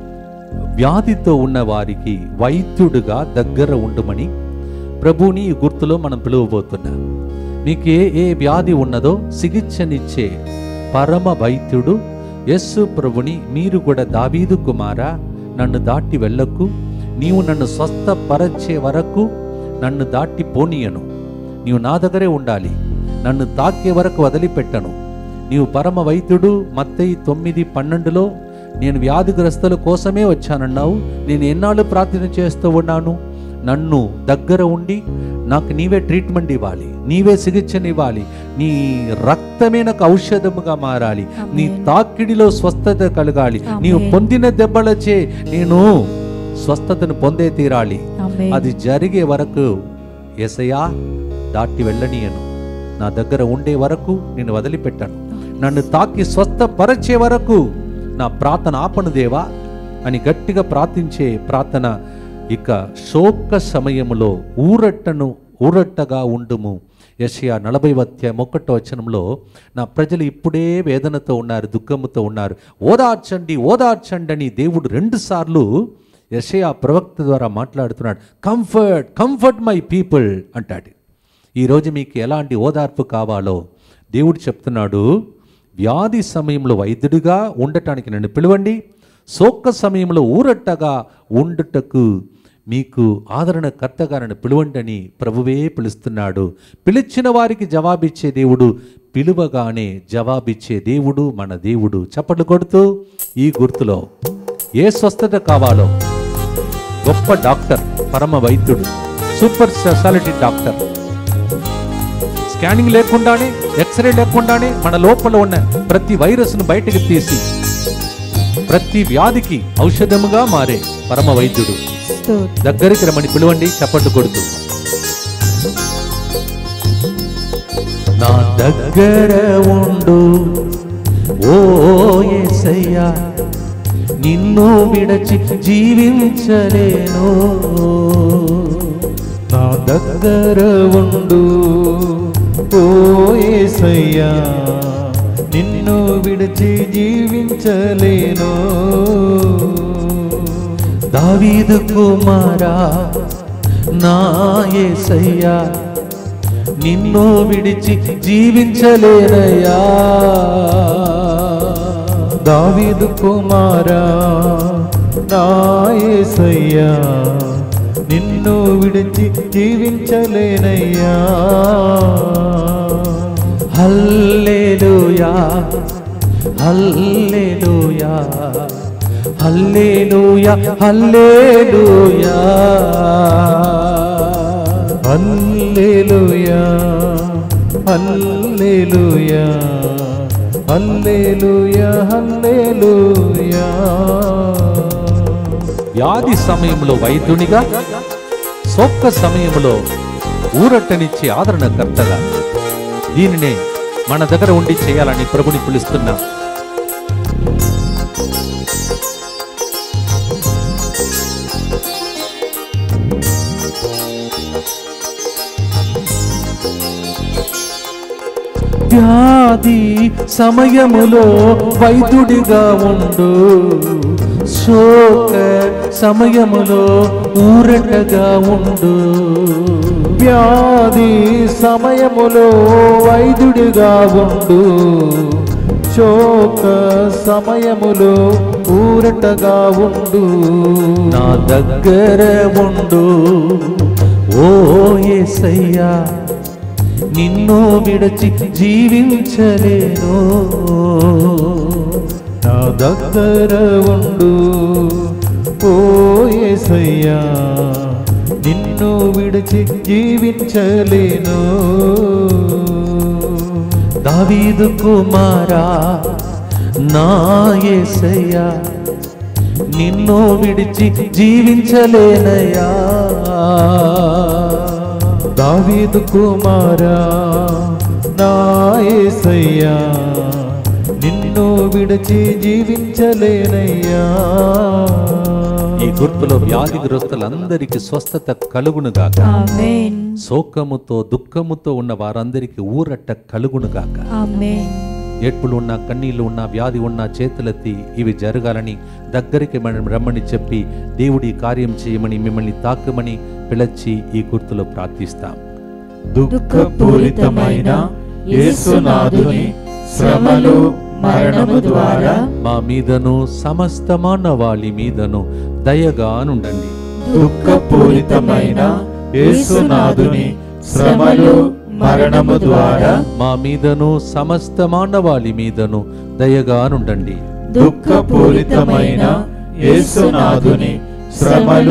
వ్యాధితో ఉన్న వారికి వైద్యుడుగా దగ్గర ఉండమని ప్రభుని ఈ గుర్తులో మనం పిలువబోతున్నాం మీకు ఏ ఏ వ్యాధి ఉన్నదో చికిత్సనిచ్చే పరమ వైద్యుడు యస్సు ప్రభుని మీరు కూడా దావీదు కుమారా నన్ను దాటి వెళ్ళకు నీవు నన్ను స్వస్థపరచే వరకు నన్ను దాటి పోనీయను నీవు నా దగ్గరే ఉండాలి నన్ను తాకే వరకు వదిలిపెట్టను నీవు పరమ వైద్యుడు మత్తయి తొమ్మిది పన్నెండులో నేను వ్యాధిగ్రస్తుల కోసమే వచ్చానన్నావు నేను ఎన్నాళ్ళు ప్రార్థన చేస్తూ ఉన్నాను నన్ను దగ్గర ఉండి నాకు నీవే ట్రీట్మెంట్ ఇవ్వాలి నీవే చికిత్సనివ్వాలి నీ రక్తమే నాకు ఔషధముగా మారాలి నీ ఆమేన్. తాకిడిలో స్వస్థత కలగాలి నీవు ఆమేన్. పొందిన దెబ్బలచే నేను స్వస్థతను పొందే తీరాలి ఆమేన్. అది జరిగే వరకు ఎసయా దాటి వెళ్ళనీయను నా దగ్గర ఉండే వరకు నేను వదిలిపెట్టాను నన్ను తాకి స్వస్థపరచే వరకు నా ప్రార్థన ఆపను దేవా అని గట్టిగా ప్రార్థించే ప్రార్థన ఇక శోక సమయములో ఊరట్టను ఊరట్టగా ఉండుము యషయా నలభై వత్య మొక్కటో వచనంలో నా ప్రజలు ఇప్పుడే వేదనతో ఉన్నారు దుఃఖముతో ఉన్నారు ఓదార్చండి ఓదార్చండి అని దేవుడు రెండుసార్లు యషయా ప్రవక్త ద్వారా మాట్లాడుతున్నాడు కంఫర్ట్ కంఫర్ట్ మై పీపుల్ అంటాడు ఈరోజు మీకు ఎలాంటి ఓదార్పు కావాలో దేవుడు చెప్తున్నాడు వ్యాధి సమయంలో వైద్యుడిగా ఉండటానికి నన్ను పిలవండి సోక్క సమయంలో ఊరట్టగా ఉండుటకు మీకు ఆదరణకర్తగా నన్ను పిలువండి అని ప్రభువే పిలుస్తున్నాడు పిలిచిన వారికి జవాబిచ్చే దేవుడు పిలువగానే జవాబిచ్చే దేవుడు మన దేవుడు చప్పట్లు కొడుతూ ఈ గుర్తులో ఏ స్వస్థత కావాలో గొప్ప డాక్టర్ పరమ వైద్యుడు సూపర్ స్పెషాలిటీ డాక్టర్ స్కానింగ్ లేకుండానే ఎక్స్రే లేకుండానే మన లోపల ఉన్న ప్రతి వైరస్ను బయటకు తీసి ప్రతి వ్యాధికి ఔషధముగా మారే పరమ వైద్యుడు స్తోత్రం. దగ్గరికి రమ్మని పిలువండి చప్పట్లు కొడుతూ నా దగ్గర ఉండు ఓ యేసయ్యా నిన్ను విడచి జీవించలేను నా దగ్గర ఉండు ఓ యేసయ్యా నిన్ను విడిచి జీవించలేను దావీదు కుమారా నా యేసయ్యా నిన్ను విడిచి జీవించలేనయ్యా దావీదు కుమారా నా యేసయ్యా నిన్ను విడిచి జీవించలేనయ్యా హల్లెలూయా హల్లెలూయా హల్లెలూయా హల్లెలూయా హల్లెలూయా హల్లెలూయా హల్లెలూయా హల్లెలూయా వ్యాధి సమయంలో వైద్యునిగా సొక్క సమయంలో ఊరట్టనిచ్చే ఆదరణకర్తగా దీనినే మన దగ్గర ఉండి చేయాలని ప్రభుని పిలుస్తున్నా వ్యాధి సమయములో వైద్యుడిగా ఉండు శోక సమయములో ఊరటగా ఉండు వ్యాధి సమయములో వైద్యుడిగా ఉండు శోక సమయములో ఊరటగా ఉండు నా దగ్గర ఉండు ఓ యేసయ్యా నిన్ను విడచి జీవించలేను నా దగ్గర ఉండు ఓ యేసయ్యా నిన్ను విడిచి జీవించలేను దావీదు కుమారా నా యేసయ్యా నిన్ను విడిచి జీవించలేనయ్యా దావీదు కుమారా నా యేసయ్యా నిన్ను విడిచి జీవించలేనయ్యా ఈ గుర్తులో వ్యాధిగ్రస్తులందరికీ స్వస్థత కలుగునుగాక ఆమేన్ శోకముతో దుఃఖముతో ఉన్న వారందరికీ ఊరట్ట కలుగునుగాక ఆమేన్ ఏడ్పులు ఉన్న కన్నీళ్లు ఉన్న వ్యాధి ఉన్న చేతులెత్తి ఇవి జరగాలని దగ్గరికి మనం రమ్మని చెప్పి దేవుడి కార్యం చేయమని మిమ్మల్ని తాకమని పిలచి ఈ గుర్తులో ప్రార్థిస్తాం దుఃఖపూరితమైన యేసునాథుని శ్రమలు మరణము ద్వారా మా మీదను సమస్త మానవాళి మీదను దయగా నుండండి దుఃఖపూరితమైన యేసునాథుని శ్రమలు మరణము ద్వారా మా మీదను సమస్త మానవాళి మీదను దయగా నుండండి దుఃఖపూరితమైన యేసునాథుని శ్రమలు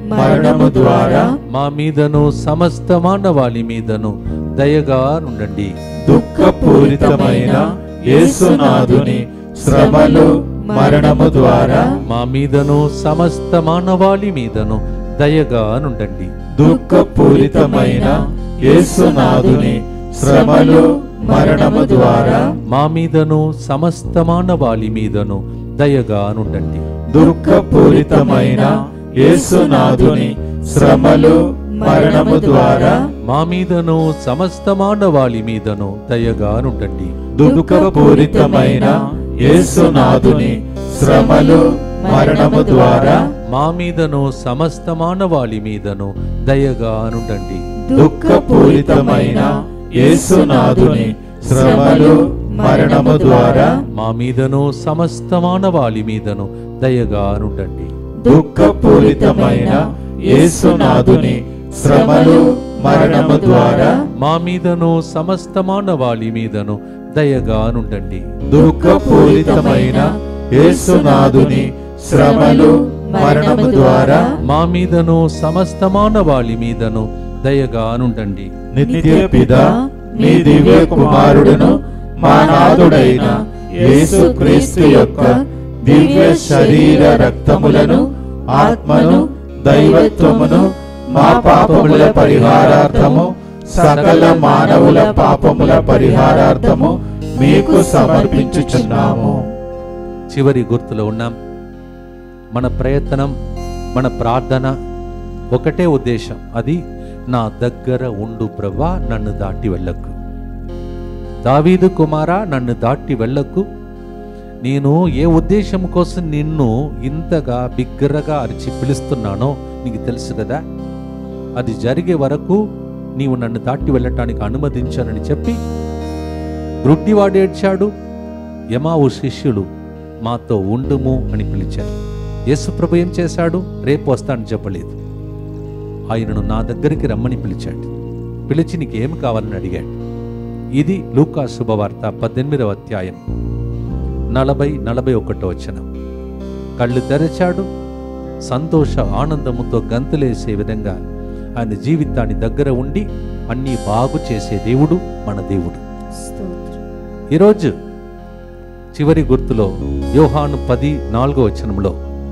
మరణము ద్వారా మా మీదను సమస్త మానవాళి మీదను దయగా నుండండి దుఃఖపూరితమైన యేసునాథుని శ్రమలు మరణము ద్వారా మా మీదను సమస్త మానవాళి మీదను దయగా నుండండి దుఃఖపూరితమైన యేసునాథుని శ్రమలు మరణము ద్వారా మా మీదను సమస్త మానవాళి మీదను దయగా నుండండి దుఃఖపూరితమైన యేసునాథుని శ్రమలు మరణము ద్వారా మా మీదను సమస్త మానవాళి మీదను దయగా నుండండి దుఃఖపూరితమైన యేసునాథుని శ్రమలు మరణము ద్వారా మా మీదను సమస్త మానవాళి మీదను దయగా నుండండి దుఃఖపూరితమైన యేసునాథుని శ్రమలు మరణము ద్వారా మా మీదను సమస్త మానవాళి మీదను దయగా నుండండి దుఃఖపూరితమైన యేసునాథుని శ్రమలు మరణము ద్వారా మా మీదను సమస్త మానవాళి మీదను దయగా నుండండి దుఃఖపూరితమైన యేసునాథుని శ్రమలు మరణము ద్వారా మా మీదను సమస్త మానవాళి మీదను దయగా నుండండి నిత్య పిత మీ దివ్య కుమారుడును మా నాథుడైన యేసుక్రీస్తు యొక్క దివ్య శరీర రక్తములను ఆత్మను దైవత్వమును మా పాపముల పరిహారార్థము సకల మానవుల పాపముల పరిహారార్థము మీకు సమర్పించుచున్నాము చివరి గుర్తులో ఉన్నాం మన ప్రయత్నం మన ప్రార్థన ఒకటే ఉద్దేశం అది నా దగ్గర ఉండు ప్రభా నన్ను దాటి వెళ్ళకు దావీదు కుమారా నన్ను దాటి వెళ్ళకు నేను ఏ ఉద్దేశం కోసం నిన్ను ఇంతగా బిగ్గరగా అరిచి పిలుస్తున్నానో నీకు తెలుసు కదా అది జరిగే వరకు నీవు నన్ను దాటి వెళ్ళటానికి అనుమతించానని చెప్పి గ్రుడ్డివాడు ఏడ్చాడు యమావు శిష్యులు మాతో ఉండుము అని పిలిచారు యేసుప్రభు ఏం చేశాడు రేపు వస్తానని చెప్పలేదు ఆయనను నా దగ్గరికి రమ్మని పిలిచాడు పిలిచి నీకు ఏం కావాలని అడిగాడు ఇది లూకా శుభవార్త పద్దెనిమిదవ అధ్యాయం నలభై నలభై ఒకటో వచనం కళ్ళు తెరచాడు సంతోష ఆనందముతో గంతులేసే విధంగా ఆయన జీవితాన్ని దగ్గర ఉండి అన్నీ బాగు చేసే దేవుడు మన దేవుడు స్తోత్రం ఈరోజు చివరి గుర్తులో యోహాను పది నాలుగో వచనంలో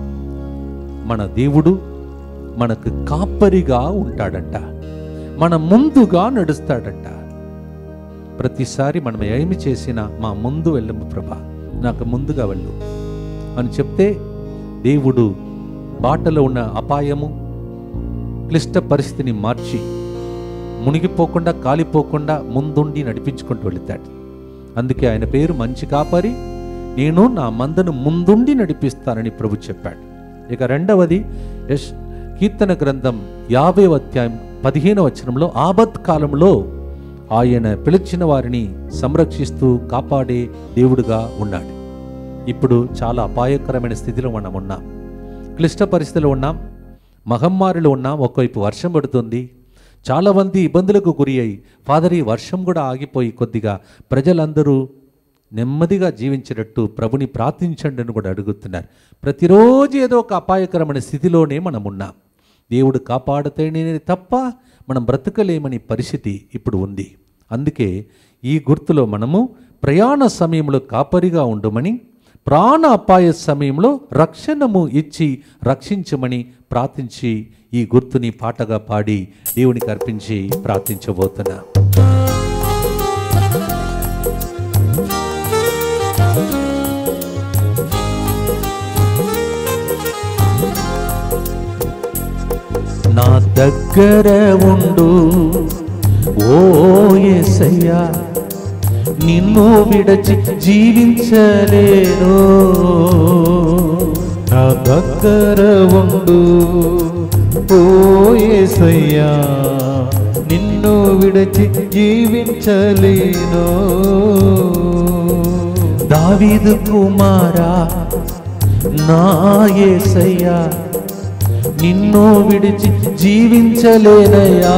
మన దేవుడు మనకు కాపరిగా ఉంటాడంట మన ముందుగా నడుస్తాడంట ప్రతిసారి మనం ఏమి చేసినా మా ముందు వెళ్ళము ప్రభా నాకు ముందుగా వెళ్ళు అని చెప్తే దేవుడు బాటలో ఉన్న అపాయము క్లిష్ట పరిస్థితిని మార్చి మునిగిపోకుండా కాలిపోకుండా ముందుండి నడిపించుకుంటూ వెళుతాడు అందుకే ఆయన పేరు మంచి కాపరి నేను నా మందను ముందుండి నడిపిస్తానని ప్రభు చెప్పాడు ఇక రెండవది యశ్ కీర్తన గ్రంథం యాభై అధ్యాయం పదిహేను వచనంలో ఆపత్ కాలంలో ఆయన పిలిచిన వారిని సంరక్షిస్తూ కాపాడే దేవుడుగా ఉన్నాడు ఇప్పుడు చాలా అపాయకరమైన స్థితిలో మనం ఉన్నాం క్లిష్ట పరిస్థితిలో ఉన్నాం మహమ్మారిలో ఉన్నాం ఒకవైపు వర్షం పడుతుంది చాలా మంది ఇబ్బందులకు గురి అయి ఫాదర్ ఈ వర్షం కూడా ఆగిపోయి కొద్దిగా ప్రజలందరూ నెమ్మదిగా జీవించేటట్టు ప్రభుని ప్రార్థించండి అని కూడా అడుగుతున్నారు ప్రతిరోజు ఏదో ఒక అపాయకరమైన స్థితిలోనే మనం ఉన్నాం దేవుడు కాపాడితేనే తప్ప మనం బ్రతకలేమని పరిస్థితి ఇప్పుడు ఉంది అందుకే ఈ గుర్తులో మనము ప్రయాణ సమయంలో కాపరిగా ఉండమని ప్రాణ అపాయ సమయంలో రక్షణము ఇచ్చి రక్షించమని ప్రార్థించి ఈ గుర్తుని పాటగా పాడి దేవునికి అర్పించి ప్రార్థించబోతున్నా నా దగ్గర ఉండు ఓ యేసయ్యా నిన్ను విడచి జీవించలేను నా దగ్గర ఉండు ఓ యేసయ్యా నిన్ను విడచి జీవించలేను దావీదు కుమారా నా యేసయ్యా నిన్ను విడిచి జీవించలేనయ్యా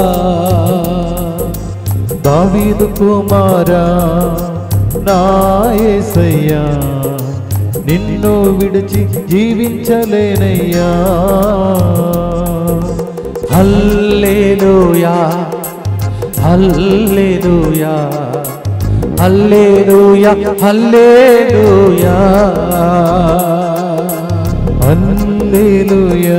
దావీదు కుమారా నా యేసయ్యా నిన్ను విడిచి జీవించలేనయ్యా హల్లెలూయా హల్లెలూయా హల్లెలూయా హల్లెలూయా హల్లెలూయా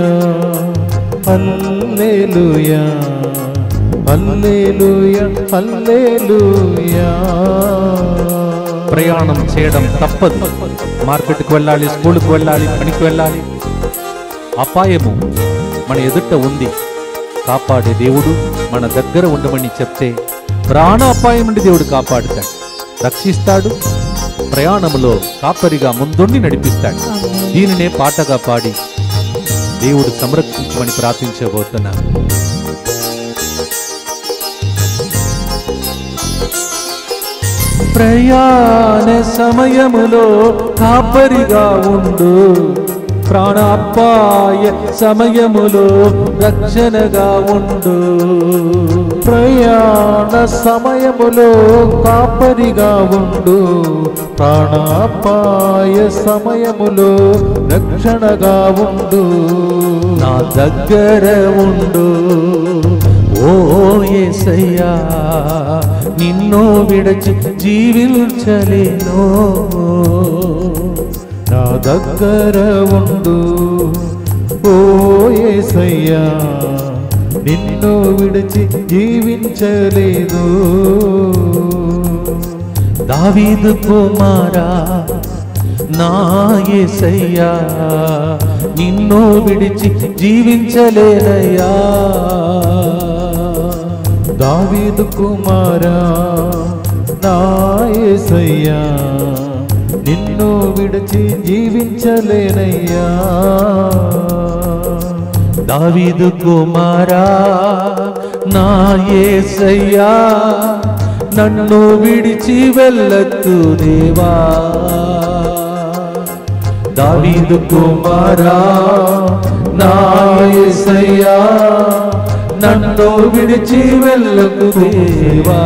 హల్లెలూయా హల్లెలూయా హల్లెలూయా ప్రయాణం చేయడం తప్పదు మార్కెట్కి వెళ్ళాలి స్కూల్కి వెళ్ళాలి పనికి వెళ్ళాలి అపాయము మన ఎదుట ఉంది కాపాడే దేవుడు మన దగ్గర ఉండమని చెప్తే ప్రాణ అపాయం నుండి దేవుడు కాపాడుతాడు రక్షిస్తాడు ప్రయాణములో కాపరిగా ముందుండి నడిపిస్తాడు దీనినే పాటగా పాడి దేవుడు సంరక్షించమని ప్రార్థించబోతున్నాను ప్రయాణ సమయములో కాపరిగా ఉండు ప్రాణాపాయ సమయములో రక్షణగా ఉండు ప్రయాణ సమయములో కాపరిగా ఉండు ప్రాణాపాయ సమయములో రక్షణగా ఉండు నా దగ్గర ఉండు ఓ యేసయ్యా నిన్ను విడచి జీవించలేను నా దగ్గర ఉండు ఓ యేసయ్యా నిన్ను విడిచి జీవించలేదు దావీదు కుమారా నా యేసయ్యా నిన్ను విడిచి జీవించలేనయ్యా దావీదు కుమారా నా యేసయ్యా నిన్ను విడిచి జీవించలేనయ్యా దావీదు కుమారా నా యేసయ్యా నన్ను విడిచి వెళ్ళొద్దు దేవా దావీదు కుమారా నా యేసయ్యా నన్ను విడిచి వెళ్ళకు దేవా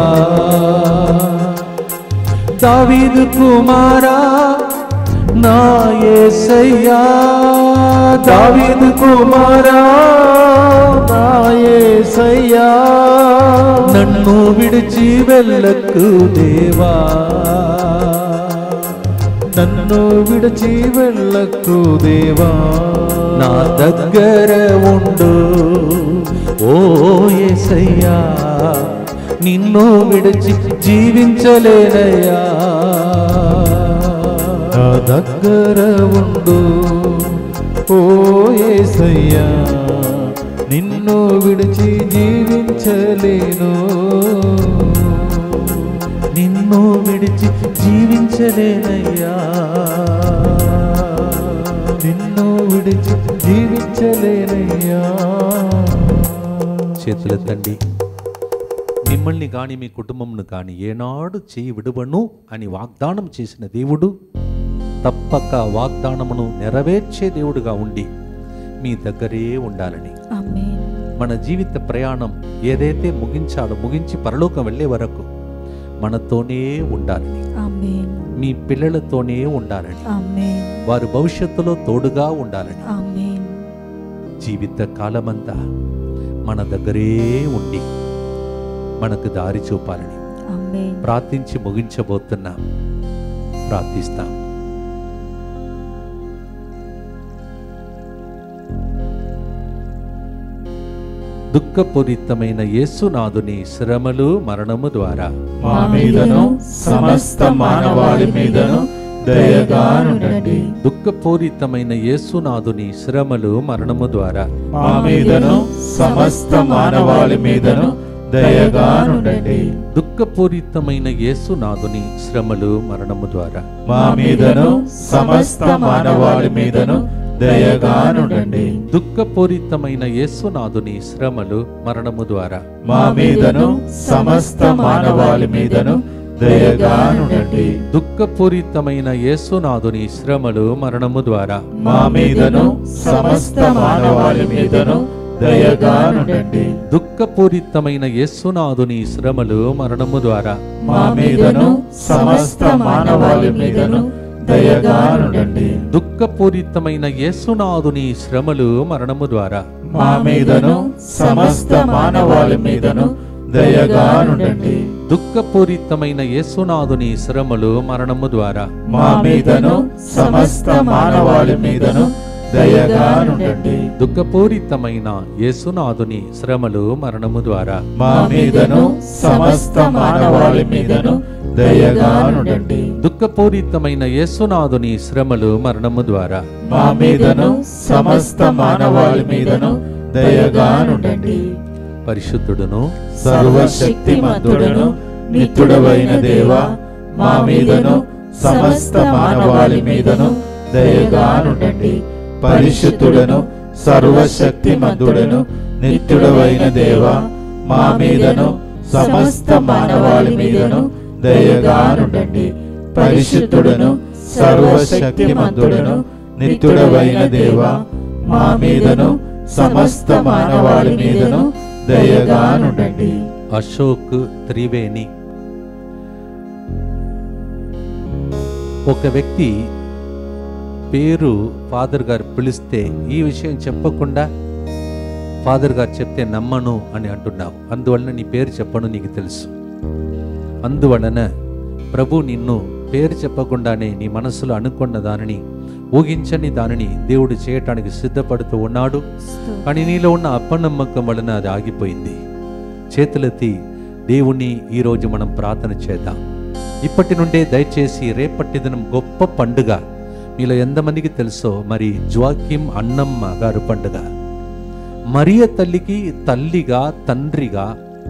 దావీదు కుమారా నా యేసయ్యా దావీదు కుమారా నా యేసయ్యా నన్ను విడిచి వెళ్ళకు దేవా నన్ను విడిచి వెళ్ళకు దేవా నా దగ్గర ఉండు ఓ యేసయ్యా నిన్ను విడిచి జీవించలేనయ్యా నా దగ్గర ఉండు ఓ యేసయ్యా నిన్ను విడిచి జీవించలేను నిన్ను విడిచి జీవించలేనయ్యా నిన్ను విడిచి జీవించలేనయ్యా చేతులెత్తండి మిమ్మల్ని కానీ మీ కుటుంబంను కానీ ఏనాడు చేయి విడువను అని వాగ్దానం చేసిన దేవుడు తప్పక వాగ్దానమును నెరవేర్చే దేవుడుగా ఉండి మీ దగ్గరే ఉండాలని ఆమేన్ మన జీవిత ప్రయాణం ఏదైతే ముగించాలో ముగించి పరలోకం వెళ్ళే వరకు మనతోనే ఉండాలని ఆమేన్ మీ పిల్లలతోనే ఉండాలని ఆమేన్ వారి భవిష్యత్తులో తోడుగా ఉండాలని ఆమేన్ జీవిత కాలమంతా మన దగ్గరే ఉండి మనకు దారి చూపాలని ఆమేన్ ప్రార్థించి ముగించబోతున్నాం ప్రార్థిస్తాం దుఃఖపూరితమైన యేసునాథుని శ్రమలు మరణము ద్వారా మా మీదను సమస్త మానవాళి మీదను దయగానుండండి దుఃఖపూరితమైన యేసునాథుని శ్రమలు మరణము ద్వారా మా మీదను సమస్త మానవాళి మీదను దయగానుండండి దుఃఖపూరితమైన యేసునాథుని శ్రమలు మరణము ద్వారా మా మీదను సమస్త మానవాళి మీదను దయగానుండండి దుఃఖపూరితమైన యేసునాథుని శ్రమలు మరణము ద్వారా మా మీదను సమస్త మానవాళి మీదను దయగానుండండి దుఃఖపూరితమైన యేసునాథుని శ్రమలు మరణము ద్వారా మా మీదను సమస్త మానవాళి మీదను దయగానుండండి దుఃఖపూరితమైన యేసునాథుని శ్రమలు మరణము ద్వారా మా మీదను సమస్త మానవాళి మీదను దయగానుండండి దుఃఖపూరితమైన యేసునాథుని శ్రమలు మరణము ద్వారా మా మీదను సమస్త మానవాళి మీదను దయగా నుండండి దుఃఖపూరితమైన యేసునాథుని శ్రమలు మరణము ద్వారా మా మీదను సమస్త మానవాళి మీదను దయగా నుండండి దుఃఖపూరితమైన యేసునాథుని శ్రమలు మరణము ద్వారా మా మీదను సమస్త మానవాళి మీదను దయగా నుండండి దుఃఖపూరితమైన యేసునాథుని శ్రమలు మరణము ద్వారా మా మీదను సమస్త మానవాళి మీదను దయగా నుండండి పరిశుద్ధుడును సర్వశక్తిమంతుడను నిత్యుడవైన దేవా మా మీదను సమస్త మానవాళి మీదను దయగా నుండండి పరిశుద్ధుడను సర్వశక్తిమంతుడను నిత్యుడవైన దేవా మా మీదను సమస్త మానవాళి మీదను దయగా నుండండి పరిశుద్ధుడను సర్వశక్తిమంతుడను నిత్యుడవైన దేవా మా మీదను సమస్త మానవాళి మీదను దయగా నుండండి అశోక్ త్రివేణి ఒక వ్యక్తి పేరు ఫాదర్ గారు పిలిస్తే ఈ విషయం చెప్పకుండా ఫాదర్ గారు చెప్తే నమ్మను అని అంటున్నావు అందువలన నీ పేరు చెప్పను నీకు తెలుసు అందువలన ప్రభు నిన్ను పేరు చెప్పకుండానే నీ మనసులో అనుకున్న దానిని ఊహించని దానిని దేవుడు చేయటానికి సిద్ధపడుతూ ఉన్నాడు కానీ నీలో ఉన్న అపనమ్మకం వలన అది ఆగిపోయింది చేతులెత్తి దేవుణ్ణి ఈరోజు మనం ప్రార్థన చేద్దాం ఇప్పటి నుండే దయచేసి రేపటి దినం గొప్ప పండుగ మీలో ఎంతమందికి తెలుసో మరి జ్వాక్యం అన్నమ్మ గారు పండుగ మరియ తల్లికి తల్లిగా తండ్రిగా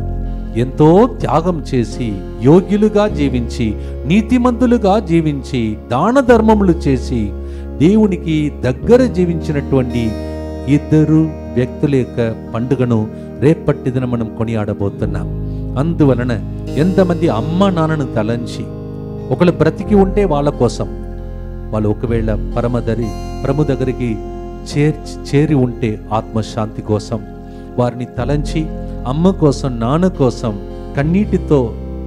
ఎంతో త్యాగం చేసి యోగ్యులుగా జీవించి నీతిమంతులుగా జీవించి దాన ధర్మములు చేసి దేవునికి దగ్గర జీవించినటువంటి ఇద్దరు వ్యక్తుల యొక్క పండుగను రేపటి దిన మనం కొనియాడబోతున్నాం అందువలన ఎంతమంది అమ్మ నాన్నను తలంచి ఒకళ్ళు బ్రతికి ఉంటే వాళ్ళ కోసం వాళ్ళు ఒకవేళ పరమదరి ప్రభు దగ్గరికి చేర్చి చేరి ఉంటే ఆత్మశాంతి కోసం వారిని తలంచి అమ్మ కోసం నాన్న కోసం కన్నీటితో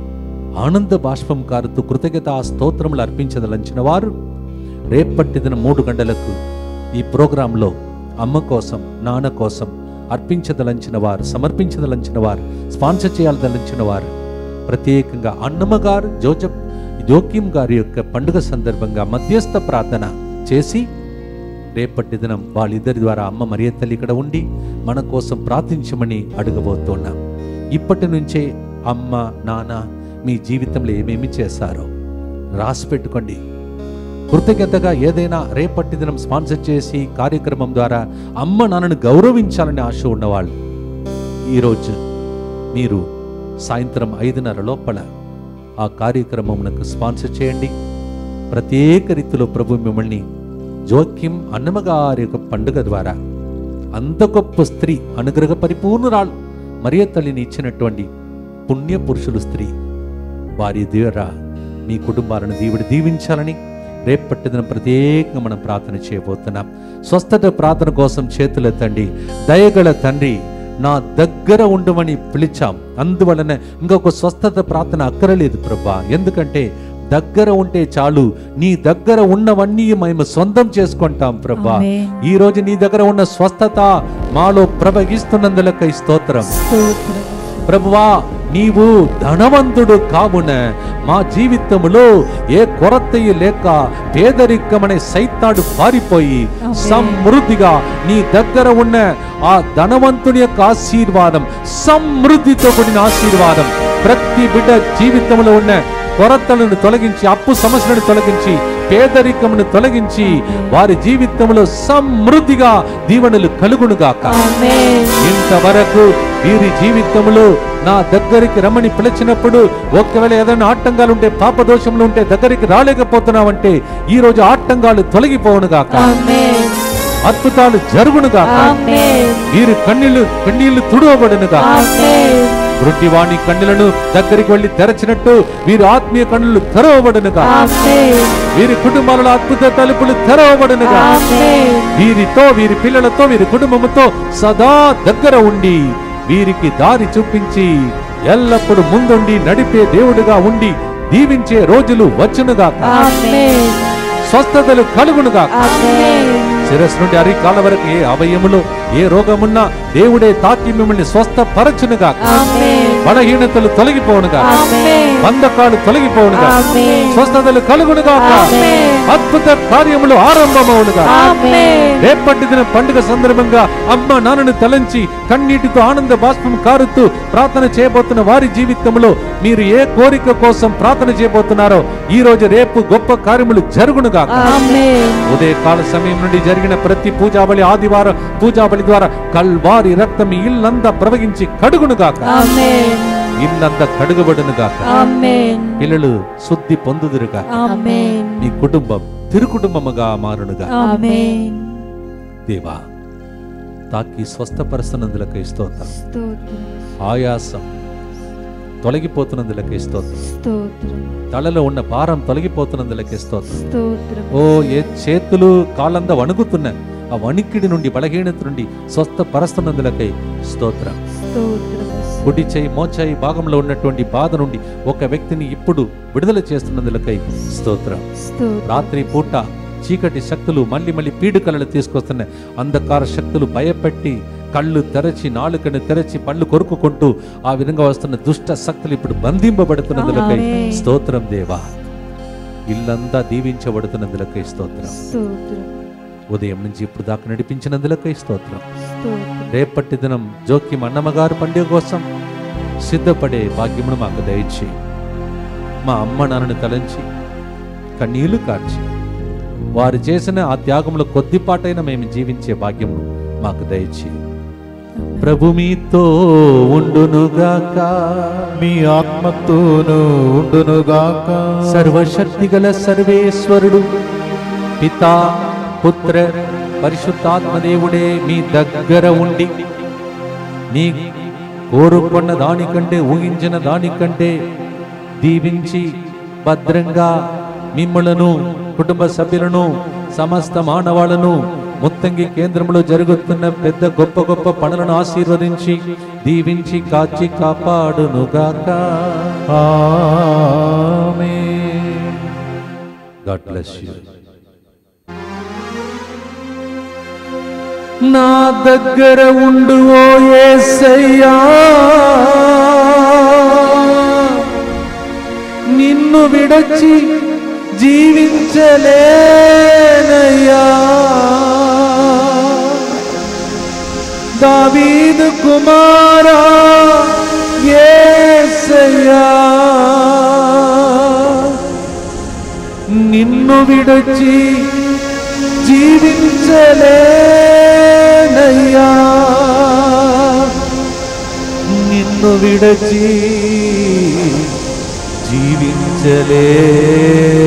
ఆనంద బాష్పం కారుతూ కృతజ్ఞత స్తోత్రములు అర్పించదలంచిన వారు రేపటి దిన మూడు గంటలకు ఈ ప్రోగ్రాంలో అమ్మ కోసం నాన్న కోసం అర్పించదలంచిన వారు సమర్పించదలంచిన వారు స్పాన్సర్ చేయాలదలంచిన వారు ప్రత్యేకంగా అన్నమ్మ గారు జోజప్ జోక్యం గారి యొక్క పండుగ సందర్భంగా మధ్యస్థ ప్రార్థన చేసి రేపటి దినం వాళ్ళిద్దరి ద్వారా అమ్మ మరియ తల్లి ఇక్కడ ఉండి మన కోసం ప్రార్థించమని అడగబోతున్నాం ఇప్పటి నుంచే అమ్మ నాన్న మీ జీవితంలో ఏమేమి చేశారో రాసి పెట్టుకోండి కృతజ్ఞతగా ఏదైనా రేపటి దినం స్పాన్సర్ చేసి కార్యక్రమం ద్వారా అమ్మ నాన్నను గౌరవించాలని ఆశ ఉన్నవాళ్ళు ఈరోజు మీరు సాయంత్రం ఐదున్నర లోపల ఆ కార్యక్రమమునకు స్పాన్సర్ చేయండి ప్రత్యేక రీతిలో ప్రభు మిమ్మల్ని జోక్యం అన్నమగారి యొక్క పండుగ ద్వారా అంత గొప్ప స్త్రీ అనుగ్రహ పరిపూర్ణురాలు మరియ తల్లిని ఇచ్చినటువంటి పుణ్య పురుషులు స్త్రీ వారి ద్వారా మీ కుటుంబాలను దేవుడు దీవించాలని రేపటి దినం ప్రత్యేకంగా మనం ప్రార్థన చేయబోతున్నాం స్వస్థత ప్రార్థన కోసం చేతులెత్తండి దయగల తండ్రి నా దగ్గర ఉండమని పిలిచాం అందువలన ఇంకొక స్వస్థత ప్రార్థన అక్కరలేదు ప్రభా ఎందుకంటే దగ్గర ఉంటే చాలు నీ దగ్గర ఉన్నవన్నీ మేము సొంతం చేసుకుంటాం ప్రభా ఆమేన్. ఈ రోజు నీ దగ్గర ఉన్న స్వస్థత మాలో ప్రవహిస్తున్నందులకై స్తోత్రం స్తోత్రం ప్రభువా నీవు ధనవంతుడు కావున మా జీవితములో ఏ కొరతయు లేక పేదరికమనే సైతాడు పారిపోయి ఆమేన్. సమృద్ధిగా నీ దగ్గర ఉన్న ఆ ధనవంతుని యొక్క ఆశీర్వాదం సమృద్ధితో కూడిన ఆశీర్వాదం ప్రతి బిడ్డ జీవితంలో ఉన్న కొరతలను తొలగించి అప్పు సమస్యలను తొలగించి పేదరికమును తొలగించి వారి జీవితంలో సమృద్ధిగా దీవెనలు కలుగునుగాక ఆమేన్ ఇంతవరకు వీరి జీవితంలో నా దగ్గరికి రమ్మని పిలిచినప్పుడు ఒకవేళ ఏదైనా ఆటంకాలు ఉంటే పాపదోషంలో ఉంటే దగ్గరికి రాలేకపోతున్నావంటే ఈ రోజు ఆటంకాలు తొలగిపోవునుగాక ఆమేన్ అద్భుతాలు జరుగునుగాక ఆమేన్ వీరి కన్నీళ్లు కన్నీళ్లు తుడవబడునుగాక ఆమేన్ వృద్ధివాణి కన్నులను దగ్గరికి వెళ్లి తెరచినట్టు వీరి ఆత్మీయ కన్నులు తెరవబడునుగా ఆమేన్ వీరి కుటుంబాలలో అద్భుత తలుపులు తెరవబడునుగా ఆమేన్ వీరితో వీరి పిల్లలతో వీరి కుటుంబముతో సదా దగ్గర ఉండి వీరికి దారి చూపించి ఎల్లప్పుడూ ముందుండి నడిపే దేవుడిగా ఉండి దీవించే రోజులు వచ్చునుగా ఆమేన్ స్వస్థతలు కలుగునుగా ఆమేన్ శిరస్సు నుండి అరికాల వరకు ఏ అవయములో ఏ రోగమున్నా దేవుడే తాకి మిమ్మల్ని స్వస్థపరచునుగా ఆమేన్ బలహీనతలు తొలగిపోనుగా ఆమేన్ బంధకాలు తొలగిపోనుగా ఆమేన్ స్వస్థతలు కలుగునుగా ఆమేన్ అద్భుత కార్యములు ఆరంభమవునుగా ఆమేన్ రేపటి దిన పండుగ సందర్భంగా అమ్మ నాన్నను తలంచి కన్నీటితో ఆనంద బాష్పం కారుతూ ప్రార్థన చేయబోతున్న వారి జీవితంలో మీరు ఏ కోరిక కోసం ప్రార్థన చేయబోతున్నారో ఈ రోజు రేపు గొప్ప కార్యములు జరుగునుగా ఆమేన్ ఉదయకాల సమయం నుండి జరిగిన ప్రతి పూజాబలి ఆదివారం పూజాబలి ద్వారా కల్వారి రక్తం మీ ఇల్లంతా ప్రవహించి కడుగునుగాక ఆమేన్ ఇల్లంతా కడుగబడునుగాక ఆమేన్ పిల్లలు శుద్ధి పొందుదురుగా ఆమేన్ మీ కుటుంబం తిరుకుటుంబముగా మారునుగా ఆమేన్ దేవా తాకి స్వస్థపరుస్తున్నందులకై స్తోత్రం స్తోత్రం ఆయాసం తొలగిపోతున్నందులకై స్తోత్రం స్తోత్రం తలలో ఉన్న భారం తొలగిపోతున్నందులకై స్తోత్రం స్తోత్రం ఓ ఏ చేతులు కాళ్ళందా వణుకుతున్న ఆ వణికిడి నుండి బలహీనత నుండి స్వస్థపరుస్తున్నందులకై స్తోత్రం స్తోత్రం కుడి చేయి మోచాయి భాగంలో ఉన్నటువంటి బాధ నుండి ఒక వ్యక్తిని ఇప్పుడు విడుదల చేస్తున్నందులకై స్తోత్రం స్తోత్రం రాత్రి పూట చీకటి శక్తులు మళ్ళీ మళ్ళీ పీడుకలను తీసుకొస్తున్నాయి అంధకార శక్తులు భయపెట్టి కళ్ళు తెరచి నాలుకను తెరచి పళ్ళు కొరుకుకుంటూ ఆ విధంగా వస్తున్న దుష్ట శక్తులు ఇప్పుడు బంధింపబడుతున్నందులకై ఆమేన్. స్తోత్రం దేవా ఇల్లంతా దీవించబడుతున్నందులకై స్తోత్రం స్తోత్రం ఉదయం నుంచి ఇప్పుడు దాకా నడిపించినందులకై స్తోత్రం స్తోత్రం రేపటి దినం జోక్యం అన్నమ్మగారు పండుగ కోసం సిద్ధపడే భాగ్యమును మాకు దయచి మా అమ్మ నాన్నని తలంచి కన్నీళ్లు కార్చి వారు చేసిన ఆ త్యాగంలో కొద్దిపాటైన మేము జీవించే భాగ్యమును మాకు దయచి ప్రభు మీతో ఉండునుగాక మీ ఆత్మతోను ఉండునుగాక సర్వశక్తి గల సర్వేశ్వరుడు పితా పుత్ర పరిశుద్ధాత్మదేవుడే మీ దగ్గర ఉండి నీ కోరుకున్న దానికంటే ఊహించిన దానికంటే దీవించి భద్రంగా మిమ్మలను కుటుంబ సభ్యులను సమస్త మానవాళను ముత్తంగి కేంద్రంలో జరుగుతున్న పెద్ద గొప్ప గొప్ప పనులను ఆశీర్వదించి దీవించి కాచి కాపాడునుగాక ఆమేన్. గాడ్ బ్లెస్ యూ నా దగ్గర ఉండు ఓ యేసయ్యా నిన్ను విడచి జీవించలేనయ్యా దావీదు కుమారా యేసయ్యా నిన్ను విడచి జీవించలేనయ్యా నిన్ను విడచి జీవించలే